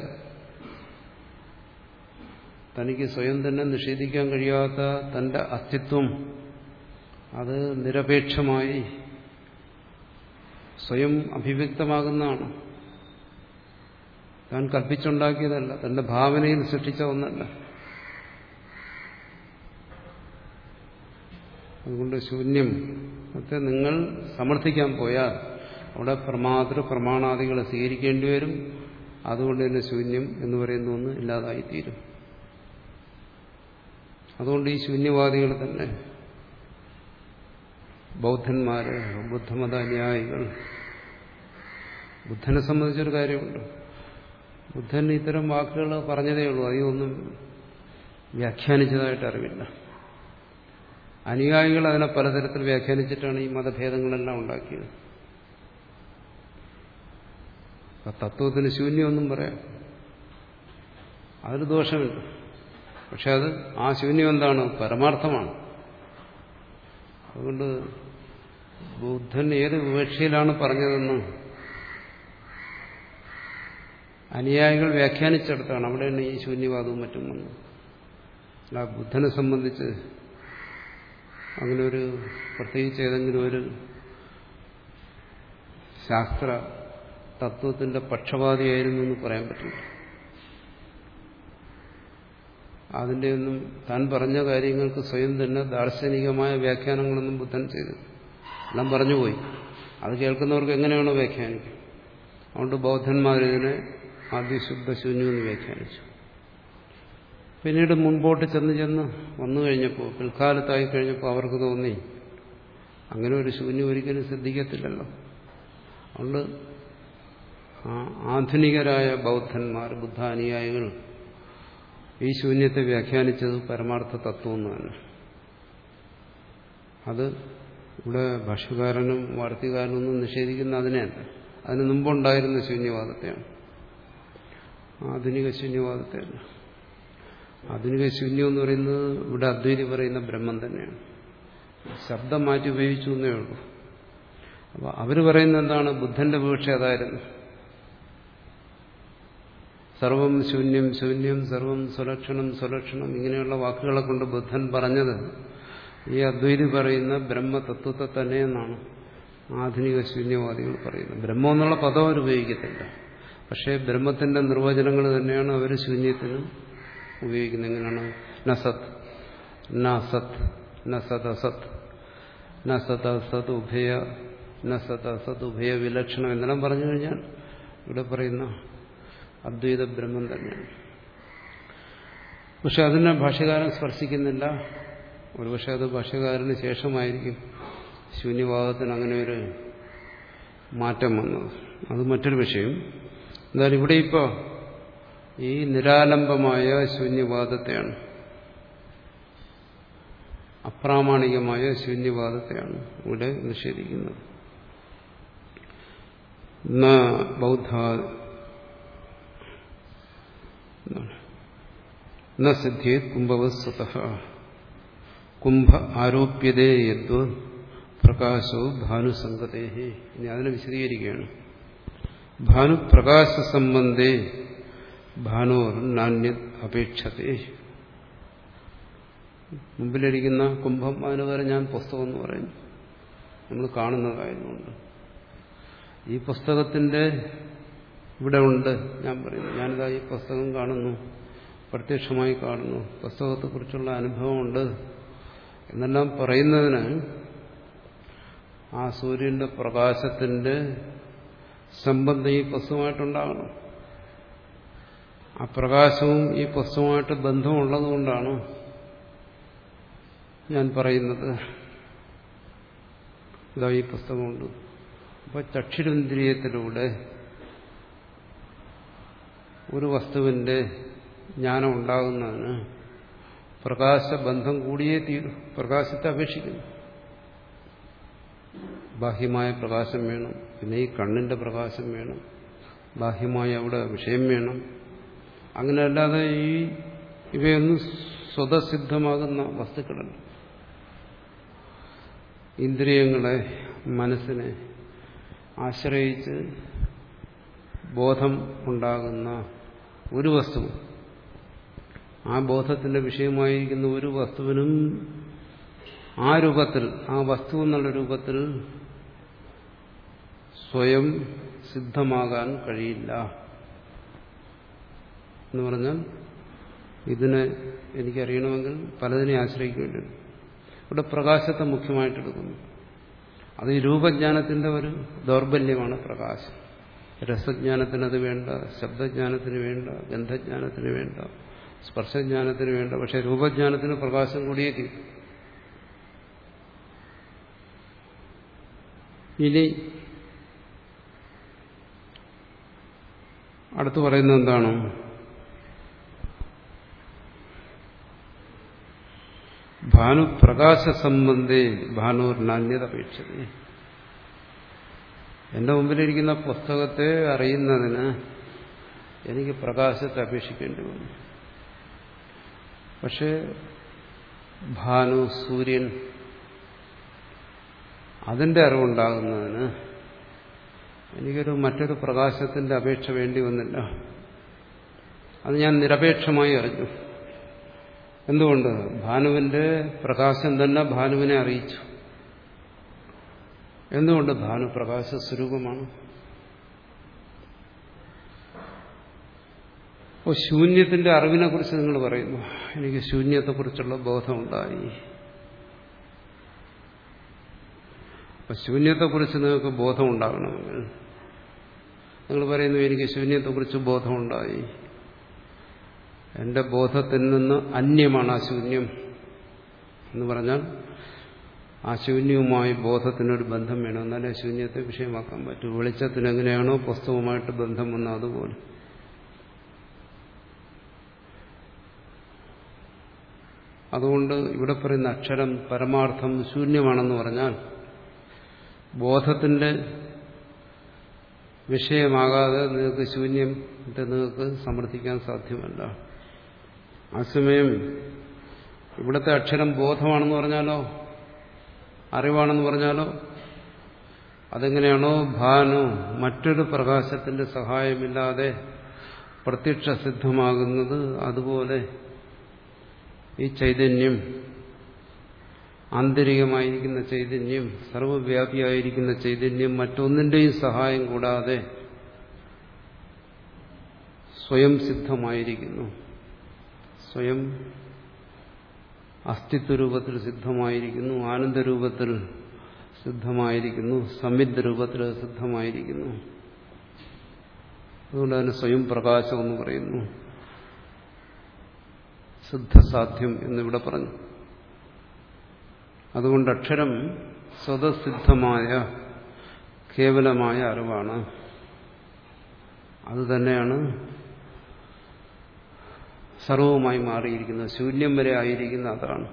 തനിക്ക് സ്വയം തന്നെ നിഷേധിക്കാൻ കഴിയാത്ത തന്റെ അസ്തിത്വം അത് നിരപേക്ഷമായി സ്വയം അഭിവ്യക്തമാകുന്നതാണ് താൻ കൽപ്പിച്ചുണ്ടാക്കിയതല്ല തന്റെ ഭാവനയിൽ സൃഷ്ടിച്ച ഒന്നല്ല അതുകൊണ്ട് ശൂന്യം ഒക്കെ നിങ്ങൾ സമർത്ഥിക്കാൻ പോയാൽ അവിടെ പ്രമാതൃ പ്രമാണാദികളെ സ്വീകരിക്കേണ്ടി വരും അതുകൊണ്ട് തന്നെ ശൂന്യം എന്ന് പറയുന്ന ഒന്ന് ഇല്ലാതായിത്തീരും അതുകൊണ്ട് ഈ ശൂന്യവാദികൾ തന്നെ ബൗദ്ധന്മാര് ബുദ്ധമത അനുയായികൾ ബുദ്ധനെ സംബന്ധിച്ചൊരു കാര്യമുണ്ട് ബുദ്ധൻ ഇത്തരം വാക്കുകൾ പറഞ്ഞതേ ഉള്ളൂ അതൊന്നും വ്യാഖ്യാനിച്ചതായിട്ട് അറിവില്ല അനുയായികൾ അതിനെ പലതരത്തിൽ വ്യാഖ്യാനിച്ചിട്ടാണ് ഈ മതഭേദങ്ങളെല്ലാം ഉണ്ടാക്കിയത് തത്വത്തിന് ശൂന്യമൊന്നും പറയാം അതിൽ ദോഷമില്ല പക്ഷെ അത് ആ ശൂന്യം എന്താണ് പരമാർത്ഥമാണ് അതുകൊണ്ട് ബുദ്ധൻ ഏത് വിവക്ഷയിലാണ് പറഞ്ഞതെന്ന് അനുയായികൾ വ്യാഖ്യാനിച്ചെടുത്താണ് അവിടെയാണ് ഈ ശൂന്യവാദവും മറ്റും വന്നത് അല്ല ബുദ്ധനെ സംബന്ധിച്ച് അങ്ങനെ ഒരു പ്രത്യേകിച്ച് ഏതെങ്കിലും ഒരു ശാസ്ത്ര തത്വത്തിന്റെ പക്ഷപാതിയായിരുന്നു എന്ന് പറയാൻ പറ്റില്ല അതിൻ്റെ ഒന്നും താൻ പറഞ്ഞ കാര്യങ്ങൾക്ക് സ്വയം തന്നെ ദാർശനികമായ വ്യാഖ്യാനങ്ങളൊന്നും ബുദ്ധൻ ചെയ്തു എല്ലാം പറഞ്ഞുപോയി അത് കേൾക്കുന്നവർക്ക് എങ്ങനെയാണോ വ്യാഖ്യാനിക്കും അതുകൊണ്ട് ബൗദ്ധന്മാരിതിനെ ആദ്യ ശുദ്ധശൂന്യം എന്ന് വ്യാഖ്യാനിച്ചു പിന്നീട് മുൻപോട്ട് ചെന്ന് ചെന്ന് വന്നു കഴിഞ്ഞപ്പോൾ പിൽക്കാലത്തായി കഴിഞ്ഞപ്പോൾ അവർക്ക് തോന്നി അങ്ങനെ ഒരു ശൂന്യം ഒരിക്കലും സിദ്ധിക്കത്തില്ലല്ലോ അതുകൊണ്ട് ആധുനികരായ ബൗദ്ധന്മാർ ബുദ്ധാനുയായികൾ ഈ ശൂന്യത്തെ വ്യാഖ്യാനിച്ചത് പരമാർത്ഥ തത്വം എന്ന് തന്നെ അത് ഇവിടെ ഭാഷകാരനും വാർത്തകാരനും ഒന്നും നിഷേധിക്കുന്ന അതിനെയല്ല അതിന് മുമ്പുണ്ടായിരുന്ന ശൂന്യവാദത്തെയാണ് ആധുനിക ശൂന്യവാദത്തെയല്ല ആധുനിക ശൂന്യം എന്ന് പറയുന്നത് ഇവിടെ അദ്വൈതി പറയുന്ന ബ്രഹ്മം തന്നെയാണ് ശബ്ദം മാറ്റി ഉപയോഗിച്ചു എന്നേ ഉള്ളൂ അപ്പോൾ അവർ പറയുന്നത് എന്താണ് ബുദ്ധന്റെ വീക്ഷ അതായിരുന്നു സർവം ശൂന്യം ശൂന്യം സർവം സുലക്ഷണം സുലക്ഷണം ഇങ്ങനെയുള്ള വാക്കുകളെ കൊണ്ട് ബുദ്ധൻ പറഞ്ഞത് ഈ അദ്വൈതി പറയുന്ന ബ്രഹ്മതത്വത്തെ തന്നെയെന്നാണ് ആധുനിക ശൂന്യവാദികൾ പറയുന്നത് ബ്രഹ്മം എന്നുള്ള പദം അവർ ഉപയോഗിക്കത്തില്ല പക്ഷേ ബ്രഹ്മത്തിന്റെ നിർവചനങ്ങൾ തന്നെയാണ് അവർ ശൂന്യത്തിന് ഉപയോഗിക്കുന്നത് എങ്ങനെയാണ് നസത് നസത് നസത് അസത് നസത് അസത് ഉഭയ നസത് അസത് ഉഭയ വിലക്ഷണം എന്നെല്ലാം പറഞ്ഞു കഴിഞ്ഞാൽ ഇവിടെ പറയുന്ന അദ്വൈത ബ്രഹ്മം തന്നെയാണ് പക്ഷെ അതിനെ ഭാഷ്യകാരൻ സ്പർശിക്കുന്നില്ല ഒരുപക്ഷെ അത് ഭാഷ്യകാരന് ശേഷമായിരിക്കും ശൂന്യവാദത്തിന് അങ്ങനെ ഒരു മാറ്റം വന്നത് അത് മറ്റൊരു വിഷയം എന്തായാലും ഇവിടെ ഇപ്പോൾ ഈ നിരാലംബമായ ശൂന്യവാദത്തെയാണ് അപ്രാമാണികമായ ശൂന്യവാദത്തെയാണ് ഇവിടെ നിഷേധിക്കുന്നത് ബൗദ്ധ ന സിദ്ധിയത് കുംഭവസ്വത കുംഭ ആരോപ്യതേ യദ്വ പ്രകാശോ ഭാനുസംഗതേഹി ഇനി അതിനെ വിശദീകരിക്കുകയാണ് ഭാനുപ്രകാശ സംബന്ധേ ഭാനോർ നാണ്യ അപേക്ഷതേ മുമ്പിലിരിക്കുന്ന കുംഭം അതിന് വരെ ഞാൻ പുസ്തകം എന്ന് പറയുന്നു നമ്മൾ കാണുന്നതായതുകൊണ്ട് ഈ പുസ്തകത്തിന്റെ ഇവിടെ ഉണ്ട് ഞാൻ പറയുന്നു ഞാനിതാ ഈ പുസ്തകം കാണുന്നു പ്രത്യക്ഷമായി കാണുന്നു പുസ്തകത്തെക്കുറിച്ചുള്ള അനുഭവമുണ്ട് എന്നെല്ലാം പറയുന്നതിന് ആ സൂര്യന്റെ പ്രകാശത്തിന്റെ സംബന്ധം ഈ പുസ്തകമായിട്ടുണ്ടാകണം ആ പ്രകാശവും ഈ പുസ്തകമായിട്ട് ബന്ധമുള്ളതുകൊണ്ടാണ് ഞാൻ പറയുന്നത് ഇതാ ഈ പുസ്തകമുണ്ട് അപ്പോൾ ചക്ഷുരേന്ദ്രിയത്തിലൂടെ ഒരു വസ്തുവിന്റെ ജ്ഞാനം ഉണ്ടാകുന്നതിന് പ്രകാശബന്ധം കൂടിയേ തീരും പ്രകാശത്തെ അപേക്ഷിക്കുന്നു ബാഹ്യമായ പ്രകാശം വേണം പിന്നെ ഈ കണ്ണിന്റെ പ്രകാശം വേണം ബാഹ്യമായ അവിടെ വിഷയം വേണം അങ്ങനെ അല്ലാതെ ഈ ഇവയൊന്നും സ്വതസിദ്ധമാകുന്ന വസ്തുക്കളല്ല ഇന്ദ്രിയങ്ങളെ മനസ്സിനെ ആശ്രയിച്ച് ബോധം ഉണ്ടാകുന്ന ഒരു വസ്തുവും ആ ബോധത്തിന്റെ വിഷയമായിരിക്കുന്ന ഒരു വസ്തുവിനും ആ രൂപത്തിൽ ആ വസ്തു എന്നുള്ള രൂപത്തിൽ സ്വയം സിദ്ധമാകാൻ കഴിയില്ല എന്ന് പറഞ്ഞാൽ ഇതിനെ എനിക്കറിയണമെങ്കിൽ പലതിനെ ആശ്രയിക്കേണ്ടി വരും ഇവിടെ പ്രകാശത്തെ മുഖ്യമായിട്ട് എടുക്കുന്നു അത് ഈ രൂപജ്ഞാനത്തിന്റെ ഒരു ദൗർബല്യമാണ് പ്രകാശം രസജ്ഞാനത്തിന് അത് വേണ്ട ശബ്ദജ്ഞാനത്തിന് വേണ്ട ഗന്ധജ്ഞാനത്തിന് വേണ്ട സ്പർശജ്ഞാനത്തിന് വേണ്ട പക്ഷെ രൂപജ്ഞാനത്തിന് പ്രകാശം കൂടിയേ തീരും ഇനി അടുത്ത് പറയുന്നത് എന്താണ് ഭാനുപ്രകാശ സംബന്ധേ ഭാനൂർ നാണ്യത അപേക്ഷത എന്റെ മുമ്പിലിരിക്കുന്ന പുസ്തകത്തെ അറിയുന്നതിന് എനിക്ക് പ്രകാശത്തെ അപേക്ഷിക്കേണ്ടി വന്നു പക്ഷേ ഭാനു സൂര്യൻ അതിന്റെ അറിവുണ്ടാകുന്നതിന് എനിക്കൊരു മറ്റൊരു പ്രകാശത്തിന്റെ അപേക്ഷ വേണ്ടി വന്നില്ല അത് ഞാൻ നിരപേക്ഷമായി അറിഞ്ഞു എന്തുകൊണ്ട് ഭാനുവിന്റെ പ്രകാശം തന്നെ ഭാനുവിനെ അറിയിച്ചു എന്തുകൊണ്ട് ഭാനു പ്രകാശ സ്വരൂപമാണ് അപ്പോൾ ശൂന്യത്തിന്റെ അറിവിനെ കുറിച്ച് നിങ്ങൾ പറയുന്നു എനിക്ക് ശൂന്യത്തെക്കുറിച്ചുള്ള ബോധമുണ്ടായി അപ്പൊ ശൂന്യത്തെക്കുറിച്ച് നിങ്ങൾക്ക് ബോധമുണ്ടാകണമെങ്കിൽ നിങ്ങൾ പറയുന്നു എനിക്ക് ശൂന്യത്തെക്കുറിച്ച് ബോധമുണ്ടായി എന്റെ ബോധത്തിൽ നിന്ന് അന്യമാണ് ആ ശൂന്യം എന്ന് പറഞ്ഞാൽ ആ ശൂന്യവുമായി ബോധത്തിനൊരു ബന്ധം വേണം എന്നാലേ ശൂന്യത്തെ വിഷയമാക്കാൻ പറ്റൂ വെളിച്ചത്തിന് എങ്ങനെയാണോ പുസ്തകവുമായിട്ട് ബന്ധം വന്ന അതുപോലെ അതുകൊണ്ട് ഇവിടെ പറയുന്ന അക്ഷരം പരമാർത്ഥം ശൂന്യമാണെന്ന് പറഞ്ഞാൽ ബോധത്തിന്റെ വിഷയമാകാതെ നിങ്ങൾക്ക് ശൂന്യം നിങ്ങൾക്ക് സമർത്ഥിക്കാൻ സാധ്യമല്ല അസമയം ഇവിടുത്തെ അക്ഷരം ബോധമാണെന്ന് പറഞ്ഞാലോ അറിവാണെന്ന് പറഞ്ഞാലോ അതെങ്ങനെയാണോ ഭാനു മറ്റൊരു പ്രകാശത്തിന്റെ സഹായമില്ലാതെ പ്രത്യക്ഷ സിദ്ധമാകുന്നത് അതുപോലെ ഈ ചൈതന്യം ആന്തരികമായിരിക്കുന്ന ചൈതന്യം സർവവ്യാപിയായിരിക്കുന്ന ചൈതന്യം മറ്റൊന്നിന്റെയും സഹായം കൂടാതെ സ്വയം സിദ്ധമായിരിക്കുന്നു സ്വയം അസ്തിത്വരൂപത്തിൽ സിദ്ധമായിരിക്കുന്നു ആനന്ദരൂപത്തിൽ സിദ്ധമായിരിക്കുന്നു സംവിദ്ധ രൂപത്തിൽ സിദ്ധമായിരിക്കുന്നു അതുകൊണ്ട് അതിന് സ്വയം പ്രകാശം എന്ന് പറയുന്നു സിദ്ധസാധ്യം എന്നിവിടെ പറഞ്ഞു അതുകൊണ്ട് അക്ഷരം സ്വതസിദ്ധമായ കേവലമായ അറിവാണ് അതുതന്നെയാണ് സർവവുമായി മാറിയിരിക്കുന്നത് ശൂന്യം വരെ ആയിരിക്കുന്ന അതാണ്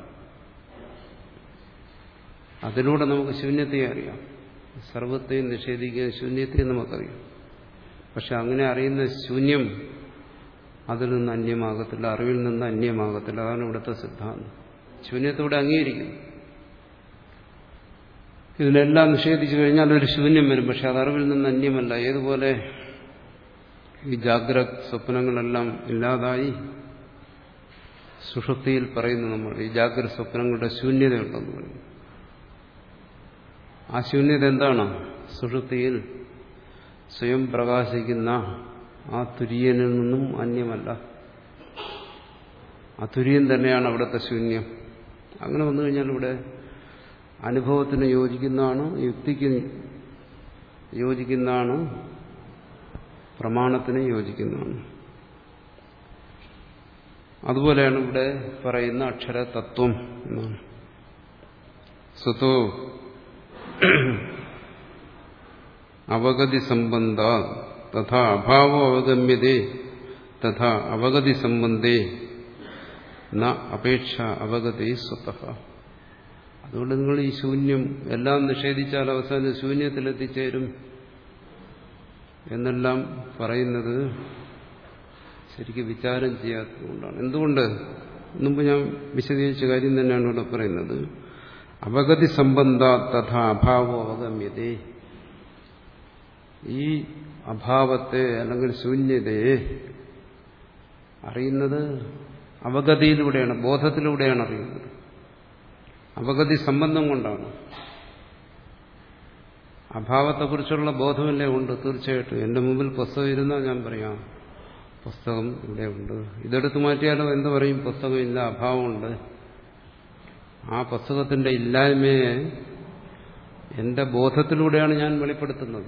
അതിലൂടെ നമുക്ക് ശൂന്യത്തെ അറിയാം സർവത്തെയും നിഷേധിക്കുന്ന ശൂന്യത്തെയും നമുക്കറിയാം പക്ഷെ അങ്ങനെ അറിയുന്ന ശൂന്യം അതിൽ നിന്ന് അന്യമാകത്തില്ല അറിവിൽ നിന്ന് അന്യമാകത്തില്ല അതാണ് ഇവിടുത്തെ സിദ്ധാന്തം ശൂന്യത്തോടെ അംഗീകരിക്കുന്നു ഇതിനെല്ലാം നിഷേധിച്ചു കഴിഞ്ഞാൽ ഒരു ശൂന്യം വരും പക്ഷെ അത് അറിവിൽ നിന്ന് അന്യമല്ല ഏതുപോലെ ഈ ജാഗ്രത് സ്വപ്നങ്ങളെല്ലാം ഇല്ലാതായി സുഷുപ്തിയിൽ പറയുന്നു നമ്മൾ ഈ ജാഗ്രത സ്വപ്നങ്ങളുടെ ശൂന്യതയുണ്ടെന്ന് പറയും ആ ശൂന്യത എന്താണ് സുഷുപ്തിയിൽ സ്വയം പ്രകാശിക്കുന്ന ആ തുര്യനിൽ നിന്നും അന്യമല്ല ആ തുര്യൻ തന്നെയാണ് അവിടുത്തെ ശൂന്യം അങ്ങനെ വന്നു കഴിഞ്ഞാൽ ഇവിടെ അനുഭവത്തിന് യോജിക്കുന്നതാണ് യുക്തിക്ക് യോജിക്കുന്നതാണ് പ്രമാണത്തിന് യോജിക്കുന്നതാണ് അതുപോലെയാണ് ഇവിടെ പറയുന്ന അക്ഷരതത്വം എന്നാണ് സ്വത്തോ അവഗതി സംബന്ധ തഥാ അഭാവോ അവഗമ്യതേ തഥാ അവഗതി സംബന്ധേ ന അപേക്ഷ അവഗതി സ്വത അതുകൊണ്ട് നിങ്ങൾ ഈ ശൂന്യം എല്ലാം നിഷേധിച്ചാൽ അവസാനം ശൂന്യത്തിലെത്തിച്ചേരും എന്നെല്ലാം പറയുന്നത് ശരിക്കും വിചാരം ചെയ്യാത്തതുകൊണ്ടാണ് എന്തുകൊണ്ട് മുമ്പ് ഞാൻ വിശദീകരിച്ച കാര്യം തന്നെയാണ് ഇവിടെ പറയുന്നത് അവഗതി സംബന്ധ തഥാ അഭാവോ അവഗമ്യതേ ഈ അഭാവത്തെ അല്ലെങ്കിൽ ശൂന്യതയെ അറിയുന്നത് അവഗതിയിലൂടെയാണ് ബോധത്തിലൂടെയാണ് അറിയുന്നത് അവഗതി സംബന്ധം കൊണ്ടാണ് അഭാവത്തെക്കുറിച്ചുള്ള ബോധമല്ലേ ഉണ്ട് തീർച്ചയായിട്ടും എന്റെ മുമ്പിൽ പുസ്തകം ഇരുന്നാൽ ഞാൻ പറയാം പുസ്തകം ഇവിടെ ഉണ്ട് ഇതെടുത്തു മാറ്റിയാലോ എന്ത് പറയും പുസ്തകം ഇല്ല അഭാവമുണ്ട് ആ പുസ്തകത്തിന്റെ ഇല്ലായ്മയെ എന്റെ ബോധത്തിലൂടെയാണ് ഞാൻ വെളിപ്പെടുത്തുന്നത്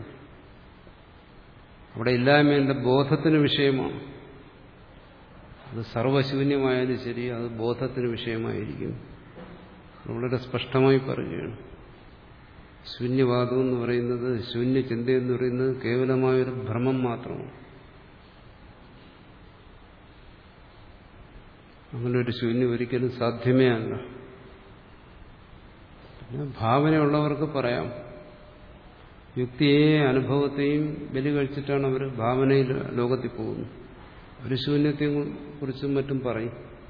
അവിടെ ഇല്ലായ്മ എന്റെ ബോധത്തിന് വിഷയമാണ് അത് സർവശൂന്യമായാലും ശരി അത് ബോധത്തിന് വിഷയമായിരിക്കും വളരെ സ്പഷ്ടമായി പറയുകയാണ് ശൂന്യവാദം എന്ന് പറയുന്നത് ശൂന്യചിന്ത എന്ന് പറയുന്നത് കേവലമായൊരു ഭ്രമം മാത്രമാണ് അങ്ങനെ ഒരു ശൂന്യം ഒരിക്കലും സാധ്യമേ അല്ല പിന്നെ ഭാവനയുള്ളവർക്ക് പറയാം യുക്തിയെ അനുഭവത്തെയും ബലി കഴിച്ചിട്ടാണ് അവർ ഭാവനയിൽ ലോകത്തിൽ പോകുന്നത് ഒരു ശൂന്യത്തെ കുറിച്ചും മറ്റും പറയും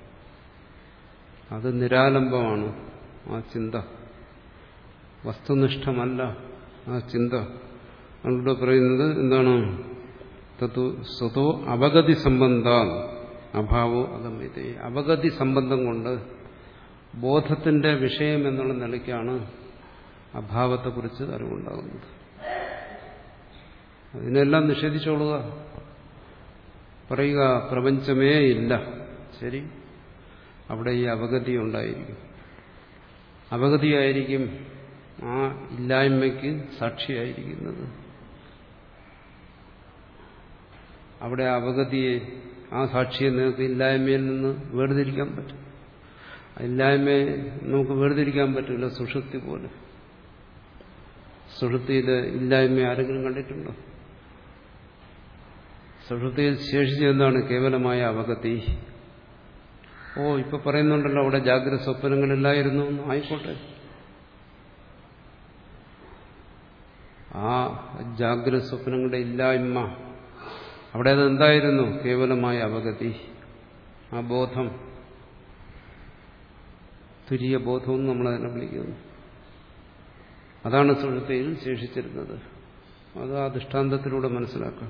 അത് നിരാലംബമാണ് ആ ചിന്ത വസ്തുനിഷ്ഠമല്ല ആ ചിന്ത അവിടെ പറയുന്നത് എന്താണ് തത്വ സ്വതോ അപഗതി സംബന്ധ അഭാവോ അഗമ്യത അപഗതി സംബന്ധം കൊണ്ട് ബോധത്തിന്റെ വിഷയം എന്നുള്ള നിലയ്ക്കാണ് അഭാവത്തെക്കുറിച്ച് അറിവുണ്ടാകുന്നത് അതിനെല്ലാം നിഷേധിച്ചോളുക പറയുക പ്രപഞ്ചമേ ഇല്ല ശരി അവിടെ ഈ അവഗതി ഉണ്ടായിരിക്കും അവഗതിയായിരിക്കും ആ ഇല്ലായ്മയ്ക്ക് സാക്ഷിയായിരിക്കുന്നത് അവിടെ അവഗതിയെ ആ സാക്ഷിയെ നിങ്ങൾക്ക് ഇല്ലായ്മയിൽ നിന്ന് വേർതിരിക്കാൻ പറ്റും ഇല്ലായ്മയെ നമുക്ക് വേർതിരിക്കാൻ പറ്റില്ല സുഷുപ്തി പോലെ സുഷുപ്തിയിൽ ഇല്ലായ്മ ആരെങ്കിലും കണ്ടിട്ടുണ്ടോ സുഷുപ്തിയിൽ ശേഷിച്ചെന്താണ് കേവലമായ അവഗതി ഓ ഇപ്പൊ പറയുന്നുണ്ടല്ലോ അവിടെ ജാഗ്രത സ്വപ്നങ്ങളില്ലായിരുന്നു ആയിക്കോട്ടെ ആ ജാഗ്രത സ്വപ്നങ്ങളുടെ ഇല്ലായ്മ അവിടെ അതെന്തായിരുന്നു കേവലമായ അവഗതി ആ ബോധം തുരിയ ബോധമെന്ന് നമ്മളതിനെ വിളിക്കുന്നു അതാണ് സുഹൃത്തിയിൽ ശേഷിച്ചിരുന്നത് അത് ആ ദൃഷ്ടാന്തത്തിലൂടെ മനസ്സിലാക്കാം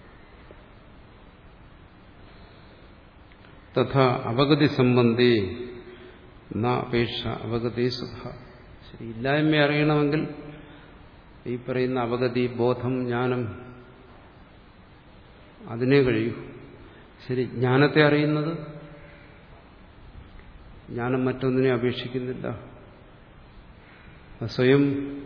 തഥാ അവഗതി സംബന്ധി ന അപേക്ഷ അവഗതി സുഖ ശരി ഇല്ലായ്മ അറിയണമെങ്കിൽ ഈ പറയുന്ന അവഗതി ബോധം ജ്ഞാനം അതിനേ കഴിയൂ ശരി ജ്ഞാനത്തെ അറിയുന്നത് ജ്ഞാനം മറ്റൊന്നിനെ അപേക്ഷിക്കുന്നില്ല സ്വയം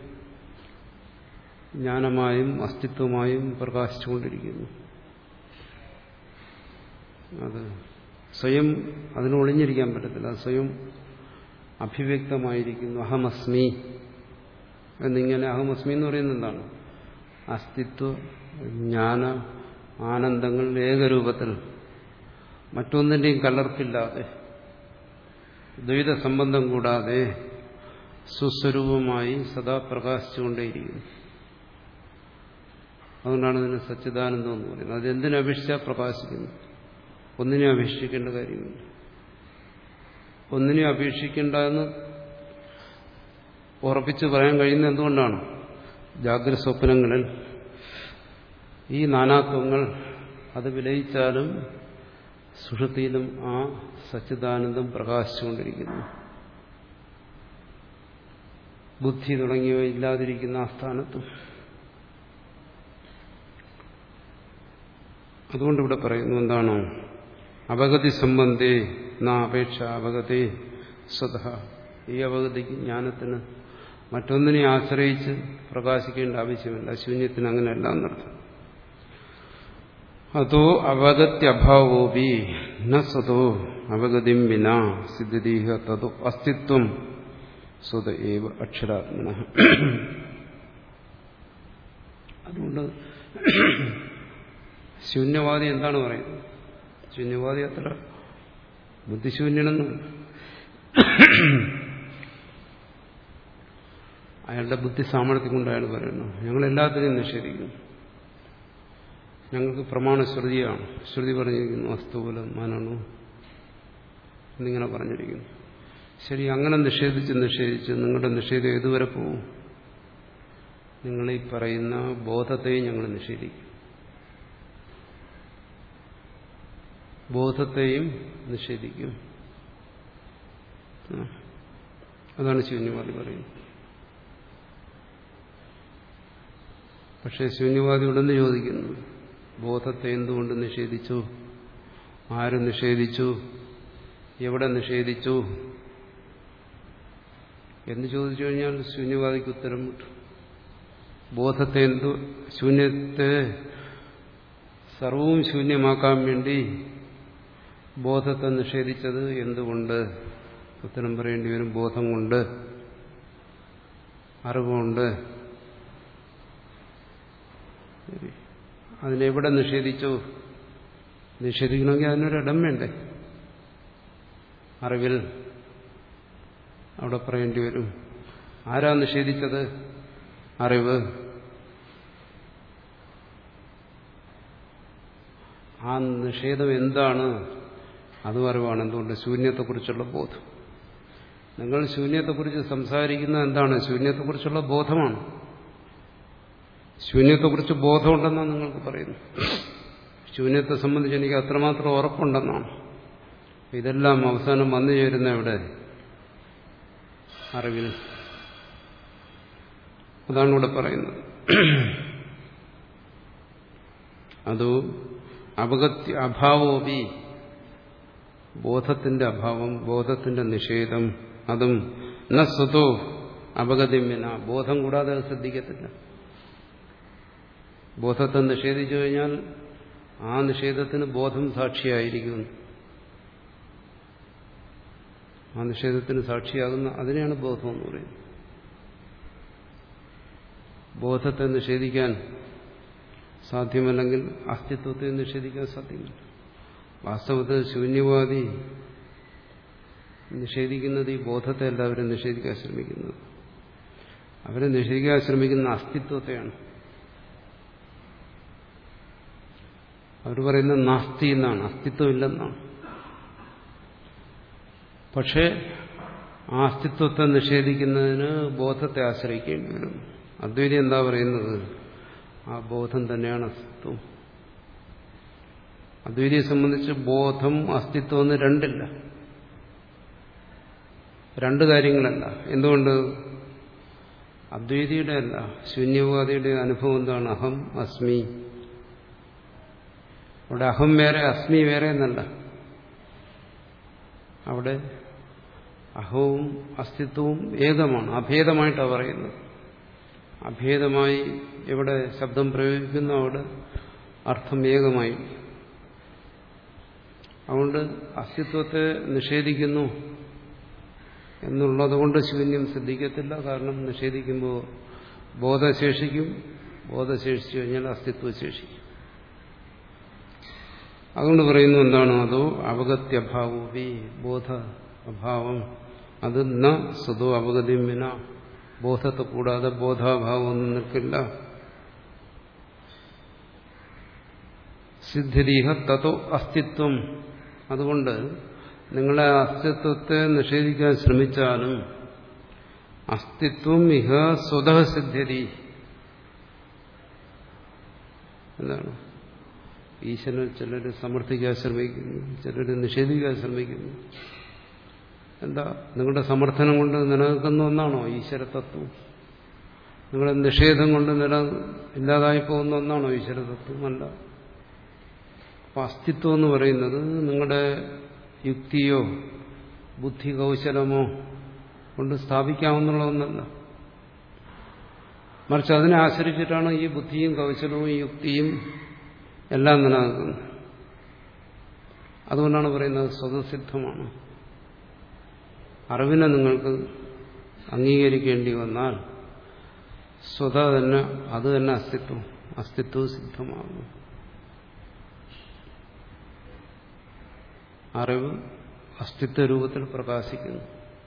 ജ്ഞാനമായും അസ്തിത്വമായും പ്രകാശിച്ചുകൊണ്ടിരിക്കുന്നു അത് സ്വയം അതിന് ഒളിഞ്ഞിരിക്കാൻ പറ്റത്തില്ല സ്വയം അഭിവ്യക്തമായിരിക്കുന്നു അഹമസ്മി എന്നിങ്ങനെ അഹമസ്മി എന്ന് പറയുന്നത് എന്താണ് അസ്തിത്വ ജ്ഞാന ആനന്ദങ്ങൾ ഏകരൂപത്തിൽ മറ്റൊന്നിൻ്റെയും കലർപ്പില്ലാതെ ദ്വൈത സംബന്ധം കൂടാതെ സുസ്വരൂപമായി സദാ പ്രകാശിച്ചുകൊണ്ടേയിരിക്കുന്നു അതുകൊണ്ടാണ് ഇതിന് സച്ചിദാനന്ദം എന്ന് പറയുന്നത് അതെന്തിനപേക്ഷിച്ചാൽ പ്രകാശിക്കുന്നു ഒന്നിനെ അപേക്ഷിക്കേണ്ട കാര്യമില്ല ഒന്നിനെ അപേക്ഷിക്കേണ്ട എന്ന് ഉറപ്പിച്ച് പറയാൻ കഴിയുന്നത് എന്തുകൊണ്ടാണ് ജാഗ്രത സ്വപ്നങ്ങളിൽ ഈ നാനാത്വങ്ങൾ അത് വിലയിച്ചാലും സുഷൃത്തിയിലും ആ സച്ചിദാനന്ദം പ്രകാശിച്ചുകൊണ്ടിരിക്കുന്നു ബുദ്ധി തുടങ്ങിയവ ഇല്ലാതിരിക്കുന്ന ആ സ്ഥാനത്തും അതുകൊണ്ട് ഇവിടെ പറയുന്നു എന്താണ് അപഗതി സംബന്ധേ നാ അപേക്ഷ അപഗതി സ്വത ഈ അപഗതിക്ക് ജ്ഞാനത്തിന് മറ്റൊന്നിനെ ആശ്രയിച്ച് പ്രകാശിക്കേണ്ട ആവശ്യമില്ല ശൂന്യത്തിന് അങ്ങനെയല്ല എന്നർത്ഥം അതോ അവഗത്യഭാവോപി ന സതോ അവഗതിം വിന സിദ്ധീഹ തതോ അസ്തിത്വം സ്വത ഏവ അക്ഷരാത്മന അതുകൊണ്ട് ശൂന്യവാദി എന്താണ് പറയുന്നത് ശൂന്യവാദി അത്ര ബുദ്ധിശൂന്യനെന്ന് അയാളുടെ ബുദ്ധി സാമർഥ്യം കൊണ്ട് അയാൾ പറയുന്നു ഞങ്ങൾ എല്ലാത്തിനെയും നിഷേധിക്കുന്നു ഞങ്ങൾക്ക് പ്രമാണശ്രുതിയാണ് ശ്രുതി പറഞ്ഞിരിക്കുന്നു അസ്തുപോലം മാനാണു എന്നിങ്ങനെ പറഞ്ഞിരിക്കുന്നു ശരി അങ്ങനെ നിഷേധിച്ച് നിഷേധിച്ച് നിങ്ങളുടെ നിഷേധം ഏതുവരെ പോവും നിങ്ങൾ ഈ പറയുന്ന ബോധത്തെയും ഞങ്ങൾ നിഷേധിക്കും ബോധത്തെയും നിഷേധിക്കും അതാണ് ശൂന്യവാദി പറയുന്നത് പക്ഷേ ശൂന്യവാദിയോടൊന്ന് ചോദിക്കുന്നു ബോധത്തെ എന്തുകൊണ്ട് നിഷേധിച്ചു ആര് നിഷേധിച്ചു എവിടെ നിഷേധിച്ചു എന്ന് ചോദിച്ചു കഴിഞ്ഞാൽ ശൂന്യവാദിക്ക് ഉത്തരം കിട്ടും ബോധത്തെ എന്തു ശൂന്യത്തെ സർവവും ശൂന്യമാക്കാൻ വേണ്ടി ബോധത്തെ നിഷേധിച്ചത് എന്തുകൊണ്ട് ഉത്തരം പറയേണ്ടി വരും ബോധം കൊണ്ട് അറിവുകൊണ്ട് അതിനെവിടെ നിഷേധിച്ചു നിഷേധിക്കണമെങ്കിൽ അതിനൊരിടം വേണ്ടേ അറിവിൽ അവിടെ പറയേണ്ടി വരും ആരാ നിഷേധിച്ചത് അറിവ് ആ നിഷേധം എന്താണ് അതും അറിവാണ് എന്തുകൊണ്ട് ശൂന്യത്തെക്കുറിച്ചുള്ള ബോധം നിങ്ങൾ ശൂന്യത്തെക്കുറിച്ച് സംസാരിക്കുന്നത് എന്താണ് ശൂന്യത്തെക്കുറിച്ചുള്ള ബോധമാണ് ശൂന്യത്തെക്കുറിച്ച് ബോധമുണ്ടെന്നാണ് നിങ്ങൾക്ക് പറയുന്നത് ശൂന്യത്തെ സംബന്ധിച്ച് എനിക്ക് അത്രമാത്രം ഉറപ്പുണ്ടെന്നാണ് ഇതെല്ലാം അവസാനം വന്നു ചേരുന്ന എവിടെ അറിവിൽ അതാണ് ഇവിടെ പറയുന്നത് അതോ അപകത്യ അഭാവോപി ബോധത്തിന്റെ അഭാവം ബോധത്തിന്റെ നിഷേധം അതും ന സ്വതോ അപഗതിമ്യന ബോധം കൂടാതെ അത് ശ്രദ്ധിക്കത്തില്ല ബോധത്തെ നിഷേധിച്ചു കഴിഞ്ഞാൽ ആ നിഷേധത്തിന് ബോധം സാക്ഷിയായിരിക്കും ആ നിഷേധത്തിന് സാക്ഷിയാകുന്ന അതിനെയാണ് ബോധം എന്ന് പറയുന്നത് ബോധത്തെ നിഷേധിക്കാൻ സാധ്യമല്ലെങ്കിൽ അസ്തിത്വത്തെ നിഷേധിക്കാൻ സാധ്യമല്ല വാസ്തവത്തിൽ ശൂന്യവാദി നിഷേധിക്കുന്നത് ഈ ബോധത്തെ എല്ലാവരും നിഷേധിക്കാൻ ശ്രമിക്കുന്നത് അവരെ നിഷേധിക്കാൻ ശ്രമിക്കുന്ന അസ്തിത്വത്തെയാണ് അവർ പറയുന്നത് നാസ്തി എന്നാണ് അസ്തിത്വമില്ലെന്നാണ് പക്ഷേ ആ അസ്തിത്വത്തെ നിഷേധിക്കുന്നതിന് ബോധത്തെ ആശ്രയിക്കേണ്ടി വരും അദ്വൈതി എന്താ പറയുന്നത് ആ ബോധം തന്നെയാണ് അസ്തിത്വം അദ്വൈതിയെ സംബന്ധിച്ച് ബോധം അസ്തിത്വം എന്ന് രണ്ടില്ല രണ്ട് കാര്യങ്ങളല്ല എന്തുകൊണ്ട് അദ്വൈതിയുടെ അല്ല ശൂന്യവാദിയുടെ അനുഭവം എന്താണ് അഹം അസ്മി അവിടെ അഹം വേറെ അസ്മി വേറെ എന്നല്ല അവിടെ അഹവും അസ്തിത്വവും ഏകമാണ് അഭേദമായിട്ടാണ് പറയുന്നത് അഭേദമായി എവിടെ ശബ്ദം പ്രയോഗിക്കുന്നു അവിടെ അർത്ഥം ഏകമായി അതുകൊണ്ട് അസ്തിത്വത്തെ നിഷേധിക്കുന്നു എന്നുള്ളത് കൊണ്ട് ശൂന്യം സിദ്ധിക്കത്തില്ല കാരണം നിഷേധിക്കുമ്പോൾ ബോധശേഷിക്കും ബോധശേഷിച്ചു കഴിഞ്ഞാൽ അസ്തിത്വം ശേഷിക്കും അതുകൊണ്ട് പറയുന്നു എന്താണ് അതോ അവഗത്യഭാവി ബോധ അഭാവം അത് ന സ്വതോ അവഗതിയും വിന ബോധത്തെ കൂടാതെ ബോധാഭാവം ഒന്നും നിൽക്കില്ല സിദ്ധിരീഹ തതോ അസ്തിത്വം അതുകൊണ്ട് നിങ്ങളെ അസ്തിത്വത്തെ നിഷേധിക്കാൻ ശ്രമിച്ചാലും അസ്തിത്വം ഇഹ സ്വതः സിദ്ധ്യതി എന്താണ് ഈശ്വരനെ ചിലർ സമർത്ഥിക്കാൻ ശ്രമിക്കുന്നു ചിലർ നിഷേധിക്കാൻ ശ്രമിക്കുന്നു എന്താ നിങ്ങളുടെ സമർത്ഥനം കൊണ്ട് നിലനിൽക്കുന്ന ഒന്നാണോ ഈശ്വര തത്വം നിങ്ങളുടെ നിഷേധം കൊണ്ട് നില ഇല്ലാതായി പോകുന്ന ഒന്നാണോ ഈശ്വര തത്വം അല്ല അപ്പൊ അസ്തിത്വം എന്ന് പറയുന്നത് നിങ്ങളുടെ യുക്തിയോ ബുദ്ധി കൗശലമോ കൊണ്ട് സ്ഥാപിക്കാവുന്നുള്ള ഒന്നല്ല മറിച്ച് അതിനെ ആശ്രയിച്ചിട്ടാണ് ഈ ബുദ്ധിയും കൗശലവും ഈ യുക്തിയും എല്ലാം നിലനിൽക്കുന്നത് അതുകൊണ്ടാണ് പറയുന്നത് സ്വതസിദ്ധമാണ് അറിവിനെ നിങ്ങൾക്ക് അംഗീകരിക്കേണ്ടി വന്നാൽ സ്വത തന്നെ അത് തന്നെ അസ്തിത്വം അസ്തിത്വം സിദ്ധമാകുന്നു അറിവ് അസ്തിത്വ രൂപത്തിൽ പ്രകാശിക്കുന്നു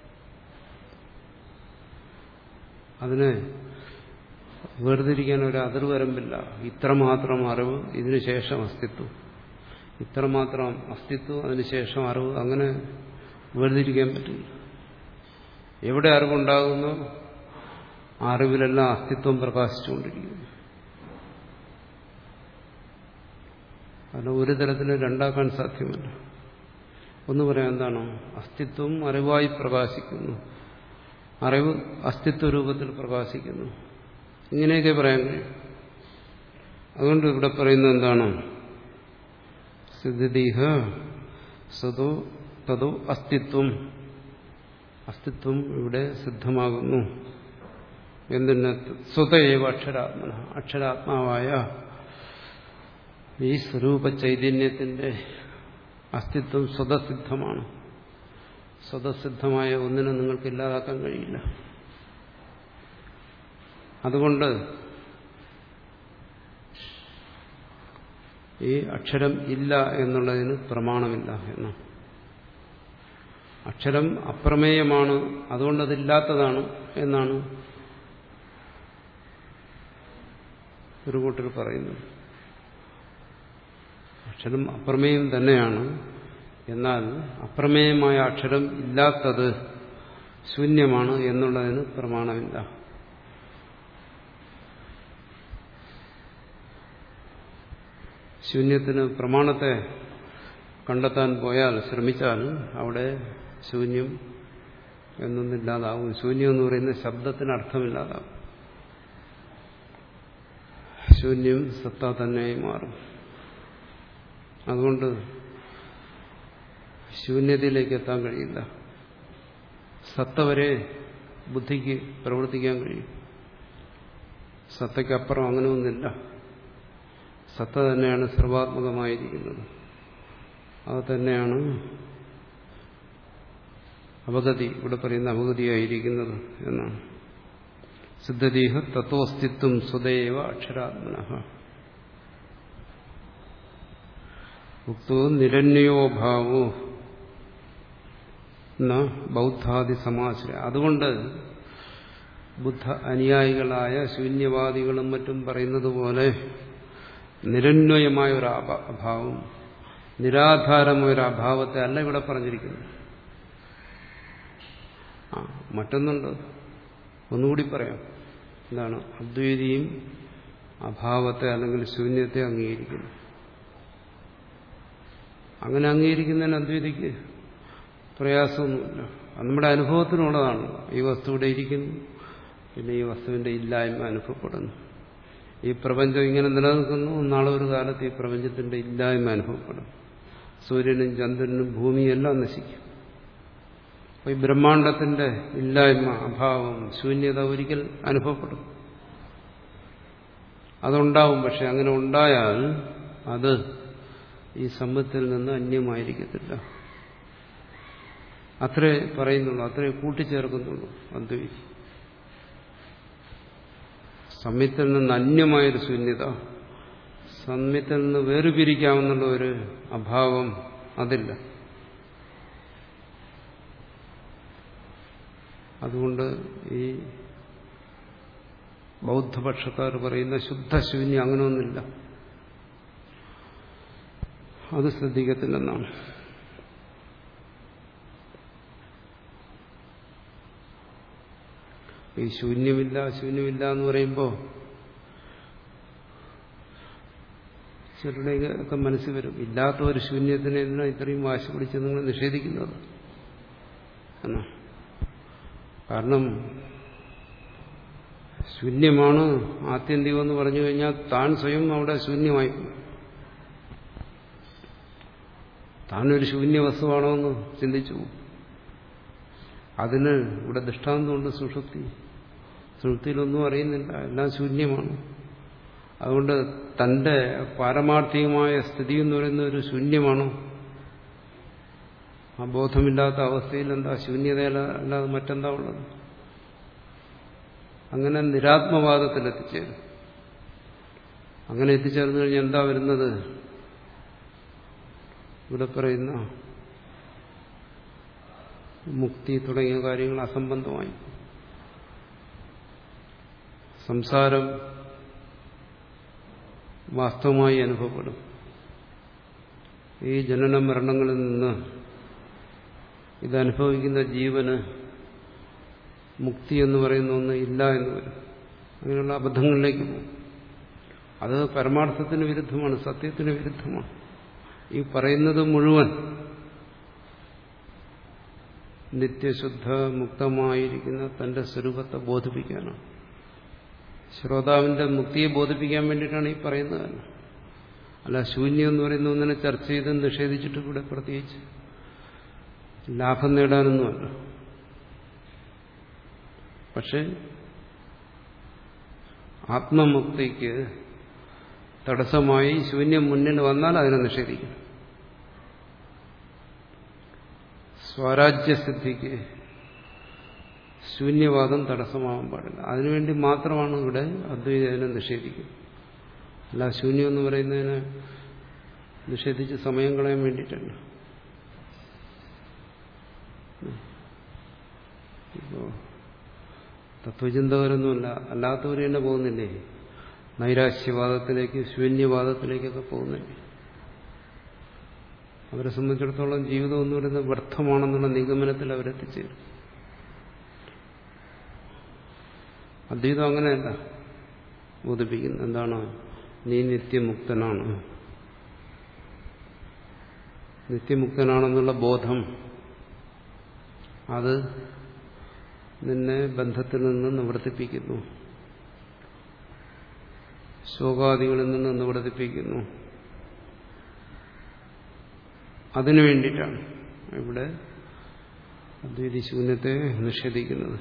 അതിനെ വേർതിരിക്കാൻ ഒരു അതിർവരമ്പില്ല ഇത്രമാത്രം അറിവ് ഇതിനുശേഷം അസ്തിത്വം ഇത്രമാത്രം അസ്തിത്വം അതിനുശേഷം അറിവ് അങ്ങനെ വേർതിരിക്കാൻ പറ്റില്ല എവിടെ അറിവുണ്ടാകുന്നു ആ അറിവിലെല്ലാം അസ്തിത്വം പ്രകാശിച്ചുകൊണ്ടിരിക്കുന്നു അതിനെ ഒരു തരത്തിൽ രണ്ടാക്കാൻ സാധ്യമല്ല ഒന്ന് പറയാം എന്താണ് അസ്തിത്വം അറിവായി പ്രകാശിക്കുന്നു അറിവ് അസ്തിത്വ രൂപത്തിൽ പ്രകാശിക്കുന്നു ഇങ്ങനെയൊക്കെ പറയാൻ കഴിയും അതുകൊണ്ട് ഇവിടെ പറയുന്നത് എന്താണ് സ്ഥിതിഹ സതോ തതോ അസ്തിത്വം അസ്തിത്വം ഇവിടെ സിദ്ധമാകുന്നു എന്തിന് സ്വതയേവ അക്ഷരാത്മന അക്ഷരാത്മാവായ ഈ സ്വരൂപ ചൈതന്യത്തിന്റെ അസ്തിത്വം സ്വതസിദ്ധമാണ് സ്വതസിദ്ധമായ ഒന്നിനെ നിങ്ങൾക്ക് ഇല്ലാതാക്കാൻ കഴിയില്ല അതുകൊണ്ട് ഈ അക്ഷരം ഇല്ല എന്നുള്ളതിന് പ്രമാണമില്ല എന്നാണ് അക്ഷരം അപ്രമേയമാണ് അതുകൊണ്ട് അതില്ലാത്തതാണ് എന്നാണ് ഒരു കൂട്ടർ പറയുന്നത് അക്ഷരം അപ്രമേയം തന്നെയാണ് എന്നാൽ അപ്രമേയമായ അക്ഷരം ഇല്ലാത്തത് ശൂന്യമാണ് എന്നുള്ളതിന് പ്രമാണമില്ല ശൂന്യത്തിന് പ്രമാണത്തെ കണ്ടെത്താൻ പോയാൽ ശ്രമിച്ചാൽ അവിടെ ശൂന്യം എന്നൊന്നില്ലാതാവും ശൂന്യം എന്ന് പറയുന്ന ശബ്ദത്തിന് അർത്ഥമില്ലാതാവും ശൂന്യം സത്ത തന്നെ മാറും അതുകൊണ്ട് ശൂന്യതയിലേക്ക് എത്താൻ കഴിയില്ല സത്ത വരെ ബുദ്ധിക്ക് പ്രവർത്തിക്കാൻ കഴിയും സത്തയ്ക്കപ്പുറം അങ്ങനെ ഒന്നില്ല സത്ത തന്നെയാണ് സർവാത്മകമായിരിക്കുന്നത് അത് തന്നെയാണ് അവഗതി ഇവിടെ പറയുന്ന അവഗതിയായിരിക്കുന്നത് എന്നാണ് സിദ്ധദീഹ തത്വസ്തിത്വം സ്വദേവ അക്ഷരാത്മന ഉക്തോ നിരന്യോഭാവോ എന്ന ബൗദ്ധാദി സമാശ്രയ അതുകൊണ്ട് ബുദ്ധ അനുയായികളായ ശൂന്യവാദികളും മറ്റും പറയുന്നത് പോലെ നിരന്വയമായ ഒരു അഭാവം നിരാധാരമായ ഒരു അഭാവത്തെ അല്ല ഇവിടെ പറഞ്ഞിരിക്കുന്നത് ആ മറ്റൊന്നുണ്ട് ഒന്നുകൂടി പറയാം എന്താണ് അദ്വൈതിയും അഭാവത്തെ അല്ലെങ്കിൽ ശൂന്യത്തെ അംഗീകരിക്കുന്നു അങ്ങനെ അംഗീകരിക്കുന്നതിന് അദ്വൈതിക്ക് പ്രയാസമൊന്നുമില്ല അത് നമ്മുടെ അനുഭവത്തിനുള്ളതാണ് ഈ വസ്തു ഇവിടെ ഇരിക്കുന്നു പിന്നെ ഈ വസ്തുവിന്റെ ഇല്ലായ്മ അനുഭവപ്പെടുന്നു ഈ പ്രപഞ്ചം ഇങ്ങനെ നിലനിൽക്കുന്നു നാളെ ഒരു കാലത്ത് ഈ പ്രപഞ്ചത്തിന്റെ ഇല്ലായ്മ അനുഭവപ്പെടും സൂര്യനും ചന്ദ്രനും ഭൂമിയും എല്ലാം നശിക്കും അപ്പൊ ഈ ബ്രഹ്മാണ്ടത്തിന്റെ ഇല്ലായ്മ അഭാവം ശൂന്യത ഒരിക്കൽ അനുഭവപ്പെടും അതുണ്ടാവും പക്ഷെ അങ്ങനെ ഉണ്ടായാൽ അത് ഈ സമ്പത്തിൽ നിന്ന് അന്യമായിരിക്കത്തില്ല അത്രേ പറയുന്നുള്ളൂ അത്രേ കൂട്ടിച്ചേർക്കുന്നുള്ളൂ അദ്വൈതി സമ്യത്തിൽ നിന്ന് അന്യമായൊരു ശൂന്യത സമ്യത്തിൽ നിന്ന് വേർപിരിക്കാമെന്നുള്ള ഒരു അഭാവം അതില്ല അതുകൊണ്ട് ഈ ബൗദ്ധപക്ഷക്കാർ പറയുന്ന ശുദ്ധശൂന്യം അങ്ങനെയൊന്നുമില്ല അത് ശ്രദ്ധിക്കത്തില്ലെന്നാണ് ഈ ശൂന്യമില്ല ശൂന്യമില്ല എന്ന് പറയുമ്പോൾ ചിലരുടെയൊക്കെ മനസ്സിൽ വരും ഇല്ലാത്ത ഒരു ശൂന്യത്തിനെ എന്തിനാ ഇത്രയും വാശി പിടിച്ച് നിങ്ങൾ നിഷേധിക്കുന്നത് എന്നാ കാരണം ശൂന്യമാണ് ആത്യന്തികം എന്ന് പറഞ്ഞു കഴിഞ്ഞാൽ താൻ സ്വയം അവിടെ ശൂന്യമായി താനൊരു ശൂന്യ വസ്തുവാണോ എന്ന് ചിന്തിച്ചു അതിന് ഇവിടെ ദൃഷ്ടാന്തമുണ്ട് സുഷുപ്തി സുഷുപ്തിയിലൊന്നും അറിയുന്നില്ല എല്ലാം ശൂന്യമാണ് അതുകൊണ്ട് തന്റെ പാരമാർത്ഥികമായ സ്ഥിതി എന്ന് പറയുന്ന ഒരു ശൂന്യമാണോ ആ ബോധമില്ലാത്ത അവസ്ഥയിൽ എന്താ ശൂന്യതയല്ല അല്ലാതെ മറ്റെന്താ ഉള്ളത് അങ്ങനെ നിരാത്മവാദത്തിൽ എത്തിച്ചേരും അങ്ങനെ എത്തിച്ചേർന്നു കഴിഞ്ഞാൽ എന്താ വരുന്നത് ഇവിടെ പറയുന്ന മുക്തി തുടങ്ങിയ കാര്യങ്ങൾ അസംബന്ധമായി സംസാരം വാസ്തവമായി അനുഭവപ്പെടും ഈ ജനന മരണങ്ങളിൽ നിന്ന് ഇതനുഭവിക്കുന്ന ജീവന് മുക്തി എന്ന് പറയുന്ന ഒന്ന് ഇല്ല എന്ന് വരും അങ്ങനെയുള്ള അബദ്ധങ്ങളിലേക്ക് പോകും അത് പരമാർത്ഥത്തിന് വിരുദ്ധമാണ് സത്യത്തിന് വിരുദ്ധമാണ് ഈ പറയുന്നത് മുഴുവൻ നിത്യശുദ്ധ മുക്തമായിരിക്കുന്ന തന്റെ സ്വരൂപത്തെ ബോധിപ്പിക്കാനാണ് ശ്രോതാവിന്റെ മുക്തിയെ ബോധിപ്പിക്കാൻ വേണ്ടിയിട്ടാണ് ഈ പറയുന്നത് തന്നെ അല്ല ശൂന്യം എന്ന് പറയുന്ന ഒന്നിനെ ചർച്ച ചെയ്ത് നിഷേധിച്ചിട്ട് ഇവിടെ പ്രത്യേകിച്ച് ലാഭം നേടാനൊന്നുമല്ല പക്ഷെ ആത്മമുക്തിക്ക് തടസ്സമായി ശൂന്യം മുന്നിൽ വന്നാൽ അതിനെ നിഷേധിക്കും സ്വരാജ്യസിദ്ധിക്ക് ശൂന്യവാദം തടസ്സമാവാൻ പാടില്ല അതിനുവേണ്ടി മാത്രമാണ് ഇവിടെ അദ്വൈതനെ നിഷേധിക്കുന്നത് അല്ല ശൂന്യം എന്ന് പറയുന്നതിന് നിഷേധിച്ച് സമയം കളയാൻ വേണ്ടിയിട്ടല്ല ഇപ്പോ തത്വചിന്തകരൊന്നുമല്ല അല്ലാത്തവർ തന്നെ പോകുന്നില്ലേ നൈരാശ്യവാദത്തിലേക്ക് ശൂന്യവാദത്തിലേക്കൊക്കെ പോകുന്നില്ലേ അവരെ സംബന്ധിച്ചിടത്തോളം ജീവിതം എന്ന് പറയുന്നത് വ്യർത്ഥമാണെന്നുള്ള നിഗമനത്തിൽ അവരെത്തിച്ചേരും അദ്വൈതം അങ്ങനെയല്ല ബോധിപ്പിക്കുന്നത് എന്താണ് നീ നിത്യമുക്തനാണ് നിത്യമുക്തനാണെന്നുള്ള ബോധം അത് നിന്നെ ബന്ധത്തിൽ നിന്ന് നിവർത്തിപ്പിക്കുന്നു ശോകാദികളിൽ നിന്ന് നിവർത്തിപ്പിക്കുന്നു അതിനു വേണ്ടിയിട്ടാണ് ഇവിടെ അദ്വൈതി ശൂന്യത്തെ നിഷേധിക്കുന്നത്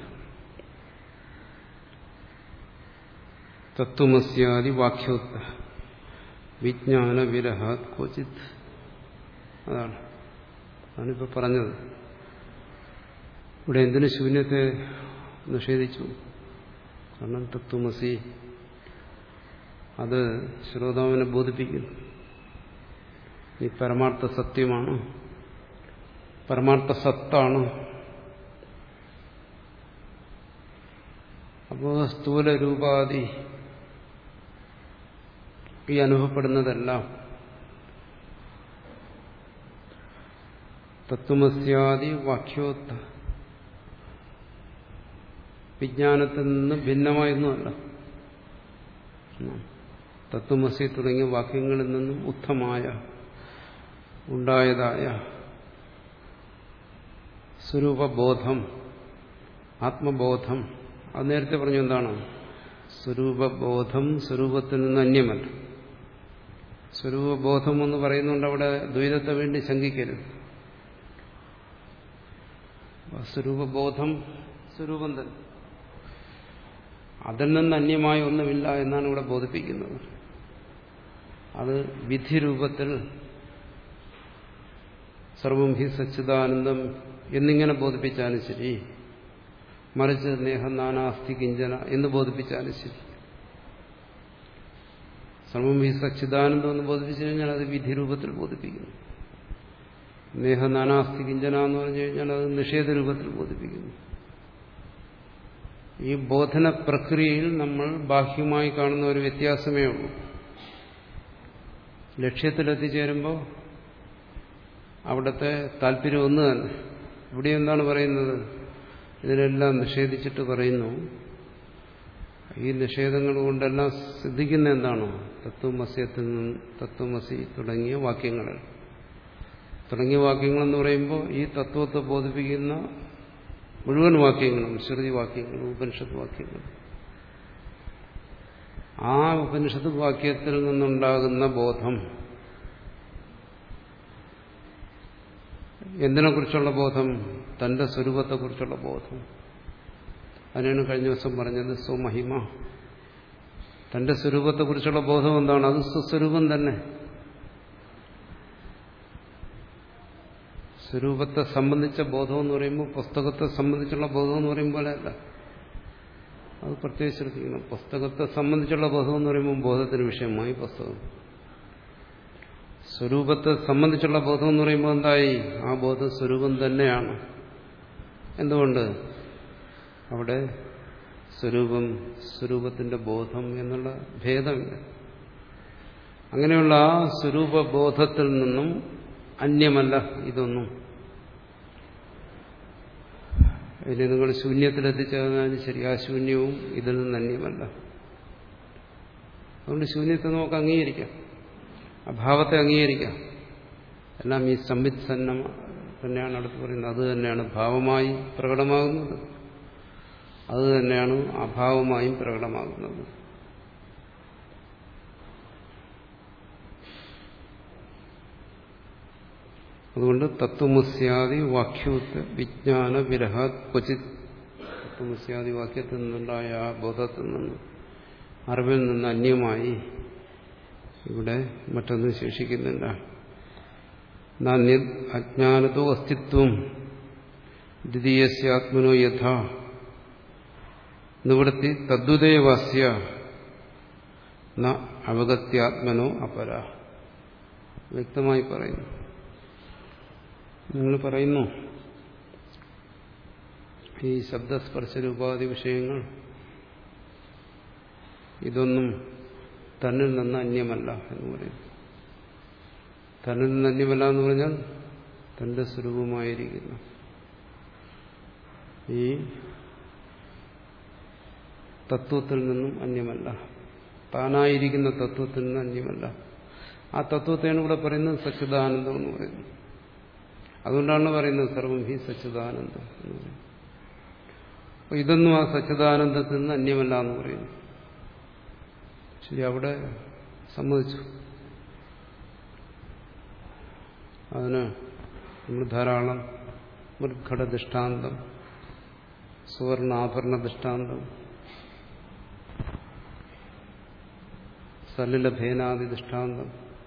തത്വമസ്യാദി വാക്യോത്ത വിജ്ഞാന വിരഹാത് ക്വചിത് അതാണ് അതാണിപ്പോൾ പറഞ്ഞത് ഇവിടെ എന്തിനു ശൂന്യത്തെ നിഷേധിച്ചു കാരണം തത്വമസി അത് ശ്രോതാവിനെ ബോധിപ്പിക്കുന്നു ഈ പരമാർത്ഥ സത്യമാണ് പരമാർത്ഥ സത്താണ് അപ്പോൾ സ്ഥൂല രൂപാദി ഈ അനുഭവപ്പെടുന്നതെല്ലാം തത്വമസ്യാദി വാക്യോത്ത വിജ്ഞാനത്തിൽ നിന്ന് ഭിന്നമായൊന്നുമല്ല തത്വമസി തുടങ്ങിയ വാക്യങ്ങളിൽ നിന്നും ഉത്തമായ ഉണ്ടായതായ സ്വരൂപബോധം ആത്മബോധം അത് നേരത്തെ പറഞ്ഞു എന്താണ് സ്വരൂപബോധം സ്വരൂപത്തിൽ നിന്ന് അന്യമല്ല സ്വരൂപബോധം എന്ന് പറയുന്നുണ്ട് അവിടെ ദ്വൈതത്തെ വേണ്ടി ശങ്കിക്കരുത് സ്വരൂപബോധം സ്വരൂപം തന്നെ അതിൽ നിന്ന് അന്യമായ ഒന്നുമില്ല എന്നാണ് ഇവിടെ ബോധിപ്പിക്കുന്നത് അത് വിധിരൂപത്തിൽ സർവം ഹി സച്ചിദാനന്ദം എന്നിങ്ങനെ ബോധിപ്പിച്ചാലും ശരി മറിച്ച് നേഹം നാനാസ്തി കിഞ്ചന എന്ന് ബോധിപ്പിച്ചാലും ശരി സർവം ഹി സച്ചിദാനന്ദം എന്ന് ബോധിപ്പിച്ചു കഴിഞ്ഞാൽ അത് വിധി രൂപത്തിൽ ബോധിപ്പിക്കുന്നു നേഹ നാനാസ്തി കിഞ്ചന എന്ന് പറഞ്ഞു കഴിഞ്ഞാൽ അത് നിഷേധ രൂപത്തിൽ ബോധിപ്പിക്കുന്നു ഈ ബോധന പ്രക്രിയയിൽ നമ്മൾ ബാഹ്യമായി കാണുന്ന ഒരു വ്യത്യാസമേ ഉള്ളൂ ലക്ഷ്യത്തിലെത്തിച്ചേരുമ്പോൾ അവിടുത്തെ താല്പര്യം ഒന്ന് തന്നെ ഇവിടെ എന്താണ് പറയുന്നത് ഇതിനെല്ലാം നിഷേധിച്ചിട്ട് പറയുന്നു ഈ നിഷേധങ്ങൾ കൊണ്ടെല്ലാം സിദ്ധിക്കുന്ന എന്താണോ തത്വമസ്യത്തിൽ നിന്ന് തത്വമസി തുടങ്ങിയ വാക്യങ്ങളിൽ തുടങ്ങിയ വാക്യങ്ങളെന്ന് പറയുമ്പോൾ ഈ തത്വത്തെ ബോധിപ്പിക്കുന്ന മുഴുവൻ വാക്യങ്ങളും ശ്രുതി വാക്യങ്ങളും ഉപനിഷത്ത് വാക്യങ്ങളും ആ ഉപനിഷത്ത് വാക്യത്തിൽ നിന്നുണ്ടാകുന്ന ബോധം എന്തിനെക്കുറിച്ചുള്ള ബോധം തന്റെ സ്വരൂപത്തെക്കുറിച്ചുള്ള ബോധം അതിനാണ് കഴിഞ്ഞ ദിവസം പറഞ്ഞത് സ്വമഹിമ തന്റെ സ്വരൂപത്തെക്കുറിച്ചുള്ള ബോധം എന്താണ് അത് സ്വസ്വരൂപം തന്നെ സ്വരൂപത്തെ സംബന്ധിച്ച ബോധം എന്ന് പറയുമ്പോൾ പുസ്തകത്തെ സംബന്ധിച്ചുള്ള ബോധം എന്ന് പറയുമ്പോൾ അല്ല അത് പ്രത്യേകിച്ച് ശ്രദ്ധിക്കണം പുസ്തകത്തെ സംബന്ധിച്ചുള്ള ബോധം എന്ന് പറയുമ്പോൾ ബോധത്തിന് വിഷയമായി പുസ്തകം സ്വരൂപത്തെ സംബന്ധിച്ചുള്ള ബോധം എന്ന് പറയുമ്പോൾ എന്തായി ആ ബോധം സ്വരൂപം തന്നെയാണ് എന്തുകൊണ്ട് അവിടെ സ്വരൂപം സ്വരൂപത്തിന്റെ ബോധം എന്നുള്ള ഭേദമില്ല അങ്ങനെയുള്ള ആ സ്വരൂപബോധത്തിൽ നിന്നും അന്യമല്ല ഇതൊന്നും ഇനി നിങ്ങൾ ശൂന്യത്തിലെത്തിച്ചേർന്നാലും ശരി ആ ശൂന്യവും ഇതിൽ നിന്ന് അന്യമല്ല അതുകൊണ്ട് ശൂന്യത്തെ നമുക്ക് അംഗീകരിക്കാം അഭാവത്തെ അംഗീകരിക്കാം എല്ലാം ഈ സംവിത്സന്നം തന്നെയാണ് അടുത്ത് പറയുന്നത് അത് തന്നെയാണ് ഭാവമായി പ്രകടമാകുന്നത് അത് തന്നെയാണ് അഭാവമായും പ്രകടമാകുന്നത് അതുകൊണ്ട് തത്വമസ്യാദി വാക്യോത്ത് വിജ്ഞാന വിരഹ ക്വചിത് തത്വമസ്യാദി വാക്യത്തിൽ നിന്നുണ്ടായ ആ ബോധത്തിൽ നിന്ന് അറിവിൽ നിന്ന് അന്യമായി ഇവിടെ മറ്റൊന്നും ശേഷിക്കുന്നില്ല നാന്യ അജ്ഞാനത്തോ അസ്തിത്വം ദ്വിതീയസ്യാത്മനോ യഥ നിവൃത്തി തദ്വദേവാസ്യ ന അവഗത്യാത്മനോ അപര വ്യക്തമായി പറയുന്നു നിങ്ങൾ പറയുന്നു ഈ ശബ്ദസ്പർശരൂപാധി വിഷയങ്ങൾ ഇതൊന്നും തന്നിൽ നിന്ന് അന്യമല്ല എന്ന് പറയും തന്നിൽ നിന്ന് അന്യമല്ല എന്ന് പറഞ്ഞാൽ തന്റെ സ്വരൂപമായിരിക്കുന്നു ഈ തത്വത്തിൽ നിന്നും അന്യമല്ല താനായിരിക്കുന്ന തത്വത്തിൽ നിന്ന് അന്യമല്ല ആ തത്വത്തെയാണ് ഇവിടെ പറയുന്നത് സച്ചിദാനന്ദം എന്ന് പറയുന്നത് അതുകൊണ്ടാണ് പറയുന്നത് സർവം ഹി സച്ചിദാനന്ദം എന്ന് പറയുന്നത് അപ്പൊ ഇതൊന്നും ആ സച്ചിദാനന്ദത്തിൽ നിന്ന് അന്യമല്ല എന്ന് പറയുന്നു ശരി അവിടെ സമ്മതിച്ചു അതിന് നമ്മൾ ധാരാളം മൃഘട ദൃഷ്ടാന്തം സുവർണാഭരണ ദൃഷ്ടാന്തം സലിലഭേനാദി ദൃഷ്ടാന്തം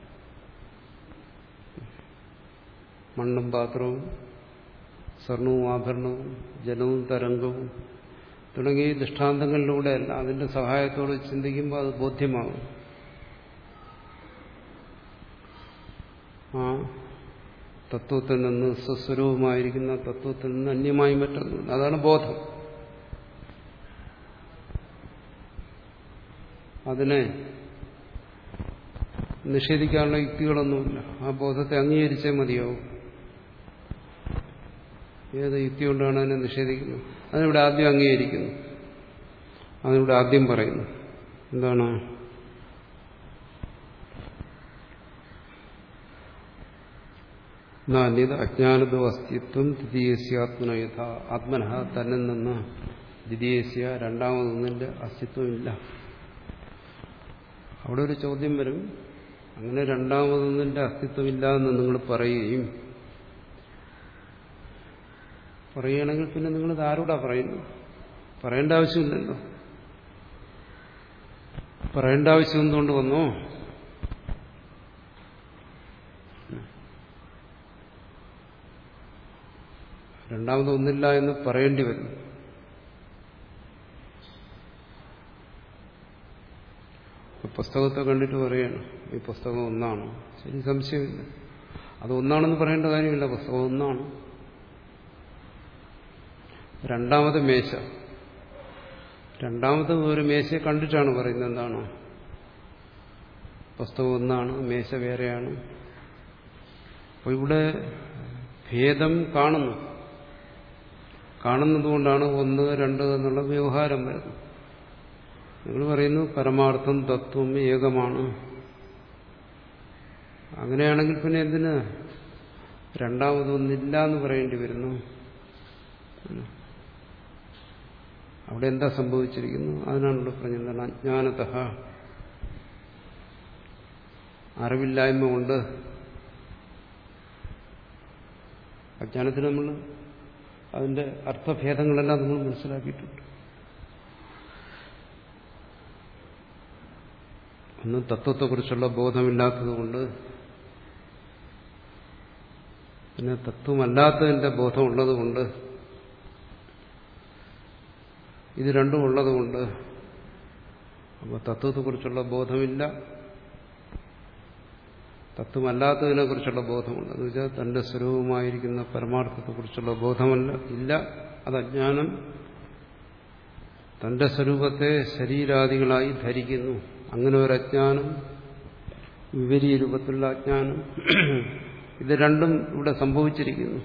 മണ്ണും പാത്രവും സ്വർണവും ആഭരണവും ജലവും തരംഗവും തുടങ്ങിയ ദൃഷ്ടാന്തങ്ങളിലൂടെയല്ല അതിന്റെ സഹായത്തോട് ചിന്തിക്കുമ്പോൾ അത് ബോധ്യമാകും ആ തത്വത്തിൽ നിന്ന് സ്വസ്വരൂപമായിരിക്കുന്ന തത്വത്തിൽ നിന്ന് അന്യമായി മറ്റൊന്നുമില്ല അതാണ് ബോധം അതിനെ നിഷേധിക്കാനുള്ള യുക്തികളൊന്നുമില്ല ആ ബോധത്തെ അംഗീകരിച്ചേ മതിയാവും ഏത് യുക്തി കൊണ്ടാണ് അതിനെ നിഷേധിക്കുന്നത് അതിനിവിടെ ആദ്യം അംഗീകരിക്കുന്നു അതിനിവിടെ ആദ്യം പറയുന്നു എന്താണ് നാന്യത് അജ്ഞാനതോ അസ്തിത്വം ദ്വിതീയസ്യാത്മന യഥ ആത്മനഃ തന്നിൽ നിന്ന് ദ്വിതീയസ്യ രണ്ടാമതൊന്നിന്റെ അസ്തിത്വമില്ല അവിടെ ഒരു ചോദ്യം വരും അങ്ങനെ രണ്ടാമതൊന്നിന്റെ അസ്തിത്വമില്ല എന്ന് നിങ്ങൾ പറയുകയും പറയുകയാണെങ്കിൽ പിന്നെ നിങ്ങൾ ഇത് ആരോടാ പറയുന്നു പറയേണ്ട ആവശ്യമില്ലല്ലോ പറയേണ്ട ആവശ്യം എന്തുകൊണ്ട് വന്നോ രണ്ടാമത് ഒന്നില്ല എന്ന് പറയേണ്ടി വരും പുസ്തകത്തെ കണ്ടിട്ട് പറയണം ഈ പുസ്തകം ഒന്നാണ് ശരി സംശയമില്ല അത് ഒന്നാണെന്ന് പറയേണ്ട കാര്യമില്ല പുസ്തകം ഒന്നാണ് രണ്ടാമത് മേശ രണ്ടാമത് ഒരു മേശയെ കണ്ടിട്ടാണ് പറയുന്നത് എന്താണ് പുസ്തകം ഒന്നാണ് മേശ വേറെയാണ് അപ്പോൾ ഇവിടെ ഭേദം കാണുന്നു കാണുന്നതുകൊണ്ടാണ് ഒന്ന് രണ്ട് എന്നുള്ള വ്യവഹാരം വരുന്നത് നിങ്ങൾ പറയുന്നു പരമാർത്ഥം തത്വം ഏകമാണ് അങ്ങനെയാണെങ്കിൽ പിന്നെ എന്തിന് രണ്ടാമതൊന്നില്ല എന്ന് പറയേണ്ടി വരുന്നു അവിടെ എന്താ സംഭവിച്ചിരിക്കുന്നു അതിനാണ് ഇവിടെ പറഞ്ഞത് അജ്ഞാനത അറിവില്ലായ്മ കൊണ്ട് അജ്ഞാനത്തിന് നമ്മൾ അതിന്റെ അർത്ഥഭേദങ്ങളെല്ലാം നമ്മൾ മനസ്സിലാക്കിയിട്ടുണ്ട് ഒന്ന് തത്വത്തെക്കുറിച്ചുള്ള ബോധമില്ലാത്തതുകൊണ്ട് പിന്നെ തത്വമല്ലാത്തതിന്റെ ബോധമുള്ളതുകൊണ്ട് ഇത് രണ്ടും ഉള്ളതുകൊണ്ട് അപ്പോൾ തത്വത്തെക്കുറിച്ചുള്ള ബോധമില്ല തത്വമല്ലാത്തതിനെ കുറിച്ചുള്ള ബോധമുണ്ട് എന്ന് വെച്ചാൽ തന്റെ സ്വരൂപമായിരിക്കുന്ന പരമാർത്ഥത്തെക്കുറിച്ചുള്ള ബോധമല്ല ഇല്ല അത് അജ്ഞാനം തന്റെ സ്വരൂപത്തെ ശരീരാദികളായി ധരിക്കുന്നു അങ്ങനെ ഒരു അജ്ഞാനം വിപരീയ രൂപത്തിലുള്ള അജ്ഞാനം ഇത് രണ്ടും ഇവിടെ സംഭവിച്ചിരിക്കുന്നു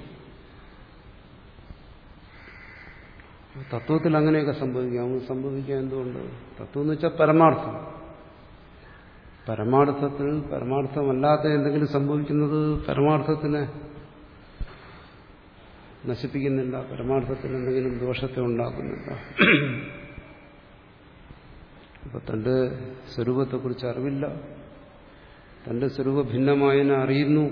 തത്വത്തിൽ അങ്ങനെയൊക്കെ സംഭവിക്കാം സംഭവിക്കാൻ എന്തുകൊണ്ട് തത്വം എന്ന് വെച്ചാൽ പരമാർത്ഥം പരമാർത്ഥത്തിൽ പരമാർത്ഥമല്ലാത്ത എന്തെങ്കിലും സംഭവിക്കുന്നത് പരമാർത്ഥത്തിനെ നശിപ്പിക്കുന്നില്ല പരമാർത്ഥത്തിൽ എന്തെങ്കിലും ദോഷത്തെ ഉണ്ടാക്കുന്നില്ല അപ്പൊ തന്റെ സ്വരൂപത്തെക്കുറിച്ച് അറിവില്ല തന്റെ സ്വരൂപ ഭിന്നമായതിനെ അറിയുന്നു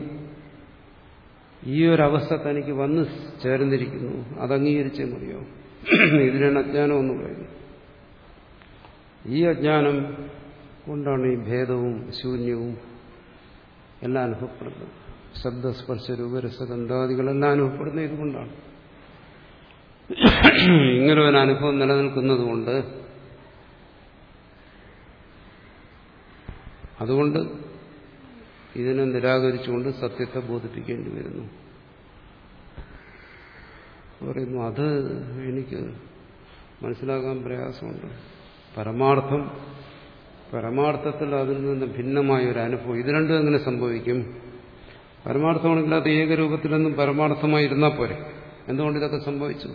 ഈ ഒരു അവസ്ഥ തനിക്ക് വന്ന് ചേർന്നിരിക്കുന്നു അത് അംഗീകരിച്ചേ മതിയോ ഇതിനാണ് അജ്ഞാനം എന്ന് പറയുന്നത് ഈ അജ്ഞാനം കൊണ്ടാണ് ഈ ഭേദവും ശൂന്യവും എല്ലാം അനുഭവപ്പെടുന്നത് ശബ്ദസ്പർശ രൂപരസഗന്ധാദികളെല്ലാം അനുഭവപ്പെടുന്നത് ഇതുകൊണ്ടാണ് ഇങ്ങനെ ഒരു അനുഭവം നിലനിൽക്കുന്നത് കൊണ്ട് അതുകൊണ്ട് ഇതിനെ നിരാകരിച്ചുകൊണ്ട് സത്യത്തെ ബോധിപ്പിക്കേണ്ടി വരുന്നു പറയുന്നു അത് എനിക്ക് മനസ്സിലാക്കാൻ പ്രയാസമുണ്ട് പരമാർത്ഥം പരമാർത്ഥത്തിൽ അതിൽ നിന്ന് ഭിന്നമായ ഒരു അനുഭവം ഇത് രണ്ടും എങ്ങനെ സംഭവിക്കും പരമാർത്ഥമാണെങ്കിൽ അത് ഏകരൂപത്തിലൊന്നും പരമാർത്ഥമായി ഇരുന്നാൽ പോരെ എന്തുകൊണ്ട് ഇതൊക്കെ സംഭവിച്ചു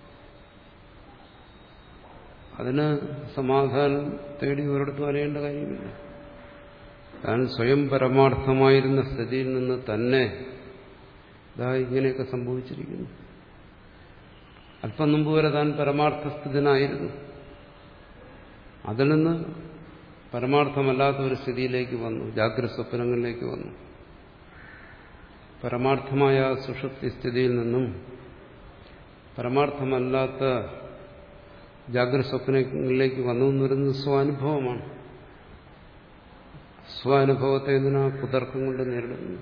അതിന് സമാധാനം തേടി ഒരിടത്തും അറിയേണ്ട കാര്യമില്ല താൻ സ്വയം പരമാർത്ഥമായിരുന്ന സ്ഥിതിയിൽ നിന്ന് തന്നെ ഇതാ ഇങ്ങനെയൊക്കെ സംഭവിച്ചിരിക്കുന്നു അല്പം മുമ്പ് വരെ താൻ പരമാർത്ഥസ്ഥിതനായിരുന്നു അതിൽ നിന്ന് പരമാർത്ഥമല്ലാത്ത ഒരു സ്ഥിതിയിലേക്ക് വന്നു ജാഗ്രത സ്വപ്നങ്ങളിലേക്ക് വന്നു പരമാർത്ഥമായ സുഷുപ്തി സ്ഥിതിയിൽ നിന്നും പരമാർത്ഥമല്ലാത്ത ജാഗ്രത സ്വപ്നങ്ങളിലേക്ക് വന്നു എന്ന് പറയുന്നത് സ്വാനുഭവമാണ് സ്വാനുഭവത്തെ എന്തിനാ കുതർക്കം കൊണ്ട് നേരിടുന്നു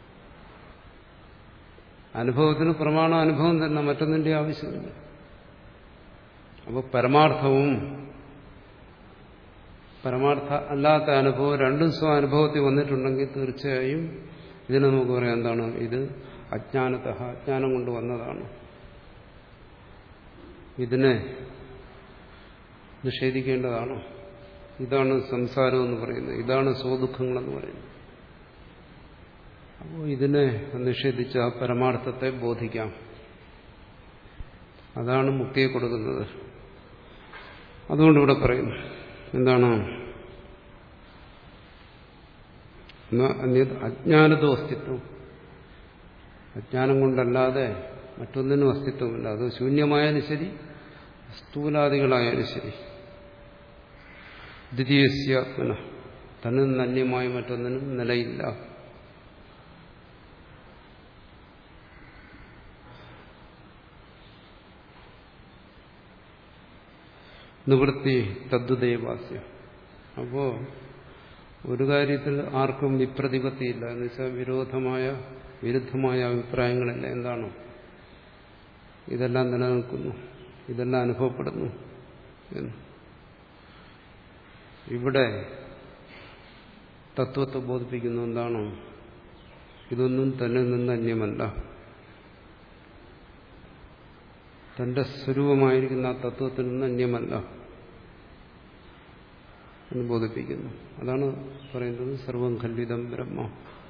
അനുഭവത്തിന് പ്രമാണ അനുഭവം തന്നെ മറ്റൊന്നിന്റെ ആവശ്യമില്ല അപ്പോൾ പരമാർത്ഥവും പരമാർത്ഥ അല്ലാത്ത അനുഭവം രണ്ടും സ്വാനുഭവത്തിൽ വന്നിട്ടുണ്ടെങ്കിൽ തീർച്ചയായും ഇതിനെ നമുക്ക് പറയാം എന്താണ് ഇത് അജ്ഞാനത അജ്ഞാനം കൊണ്ട് വന്നതാണ് ഇതിനെ നിഷേധിക്കേണ്ടതാണ് ഇതാണ് സംസാരം എന്ന് പറയുന്നത് ഇതാണ് സ്വദുഃഖങ്ങളെന്ന് പറയുന്നത് അപ്പോൾ ഇതിനെ നിഷേധിച്ച ആ പരമാർത്ഥത്തെ ബോധിക്കാം അതാണ് മുക്തിയെ കൊടുക്കുന്നത് അതുകൊണ്ട് ഇവിടെ പറയുന്നു എന്താണ് അജ്ഞാനതോ അസ്തിത്വം അജ്ഞാനം കൊണ്ടല്ലാതെ മറ്റൊന്നിനും അസ്തിത്വമില്ല അത് ശൂന്യമായാലും ശരി സ്ഥൂലാദികളായാലും ശരി ദ്വിതീയസ്യാത്മന തന്നിൽ നിന്ന് അന്യമായ മറ്റൊന്നിനും നിലയില്ല നിവൃത്തി തദ്ദുദൈവാസ്യം അപ്പോ ഒരു കാര്യത്തിൽ ആർക്കും വിപ്രതിപത്തിയില്ല എന്ന് വെച്ചാൽ വിരോധമായ വിരുദ്ധമായ അഭിപ്രായങ്ങളില്ല എന്താണ് ഇതെല്ലാം നിലനിൽക്കുന്നു ഇതെല്ലാം അനുഭവപ്പെടുന്നു എന്ന് ഇവിടെ തത്വത്തെ ബോധിപ്പിക്കുന്ന എന്താണോ ഇതൊന്നും തന്നെ നിന്ന് അന്യമല്ല തന്റെ സ്വരൂപമായിരിക്കുന്ന ആ തത്വത്തിൽ നിന്ന് അന്യമല്ല എന്ന് ബോധിപ്പിക്കുന്നു അതാണ് പറയുന്നത് സർവം ഖണ്ഡിതം ബ്രഹ്മ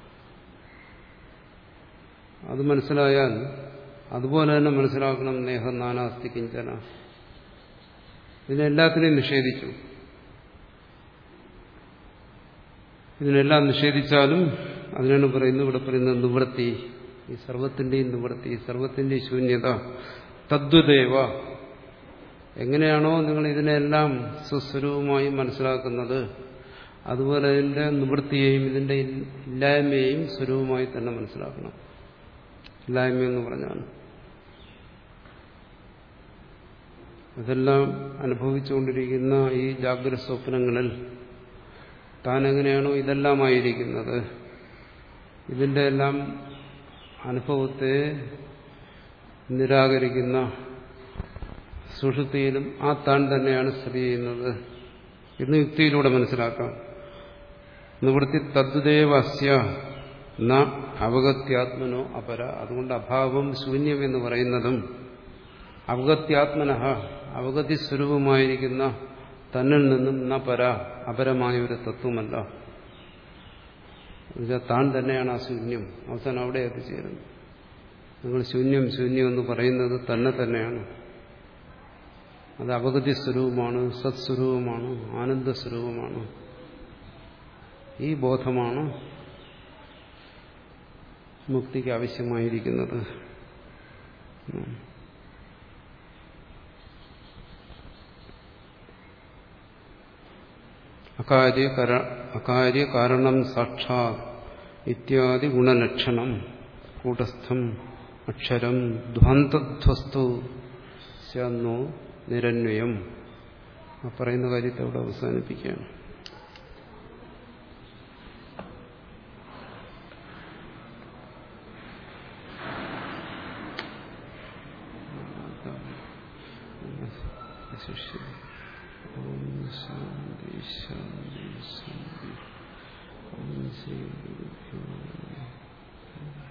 അത് മനസ്സിലായാൽ അതുപോലെ തന്നെ മനസ്സിലാക്കണം നേഹം നാനാസ്തി കിഞ്ചന ഇതിനെല്ലാത്തിനെയും നിഷേധിച്ചു ഇതിനെല്ലാം നിഷേധിച്ചാലും അതിനാണ് പറയുന്നത് ഇവിടെ പറയുന്നത് നിവൃത്തി ഈ സർവത്തിന്റെയും നിവൃത്തി സർവത്തിന്റെയും ശൂന്യത തദ്വദേവ എങ്ങനെയാണോ നിങ്ങൾ ഇതിനെല്ലാം സ്വസ്വരൂപമായി മനസ്സിലാക്കുന്നത് അതുപോലെ ഇതിന്റെ നിവൃത്തിയെയും ഇതിന്റെ ഇല്ലായ്മയെയും സ്വരൂപമായി തന്നെ മനസ്സിലാക്കണം ഇല്ലായ്മ എന്ന് പറഞ്ഞാൽ ഇതെല്ലാം അനുഭവിച്ചുകൊണ്ടിരിക്കുന്ന ഈ ജാഗ്രത സ്വപ്നങ്ങളിൽ താൻ എങ്ങനെയാണോ ഇതെല്ലാമായിരിക്കുന്നത് ഇതിന്റെ എല്ലാം അനുഭവത്തെ നിരാകരിക്കുന്ന സുഷുതിയിലും ആ താൻ തന്നെയാണ് സ്ഥിതി ചെയ്യുന്നത് എന്ന് യുക്തിയിലൂടെ മനസ്സിലാക്കാം നിവൃത്തി തദ്ദേവസ്യ ന അവഗത്യാത്മനോ അപര അതുകൊണ്ട് അഭാവം ശൂന്യം എന്ന് പറയുന്നതും അവഗത്യാത്മന അവഗതി സ്വരൂപമായിരിക്കുന്ന തന്നിൽ നിന്നും ന പര അപരമായ ഒരു തത്വമല്ല എന്നുവെച്ചാൽ താൻ തന്നെയാണ് ആ ശൂന്യം അവസാനം അവിടെ എത്തിച്ചേരുന്നത് നിങ്ങൾ ശൂന്യം ശൂന്യം എന്ന് പറയുന്നത് തന്നെ തന്നെയാണ് അത് അവഗതി സ്വരൂപമാണ് സത്സ്വരൂപമാണ് ആനന്ദസ്വരൂപമാണ് ഈ ബോധമാണ് മുക്തിക്ക് ആവശ്യമായിരിക്കുന്നത് അകാര്യ കാരണം സാക്ഷാ ഇത്യാദി ഗുണലക്ഷണം കൂട്ടസ്ഥം അക്ഷരം ധ്വാന്തധ്വസ്തു ശന്നോ നിരന്വയം ആ പറയുന്ന കാര്യത്തെ അവിടെ അവസാനിപ്പിക്കുകയാണ് ഓം ശാന്തി ശാന്തി ശാന്തി ഓം ശ്രീ ഗുരുഭ്യോ നമഃ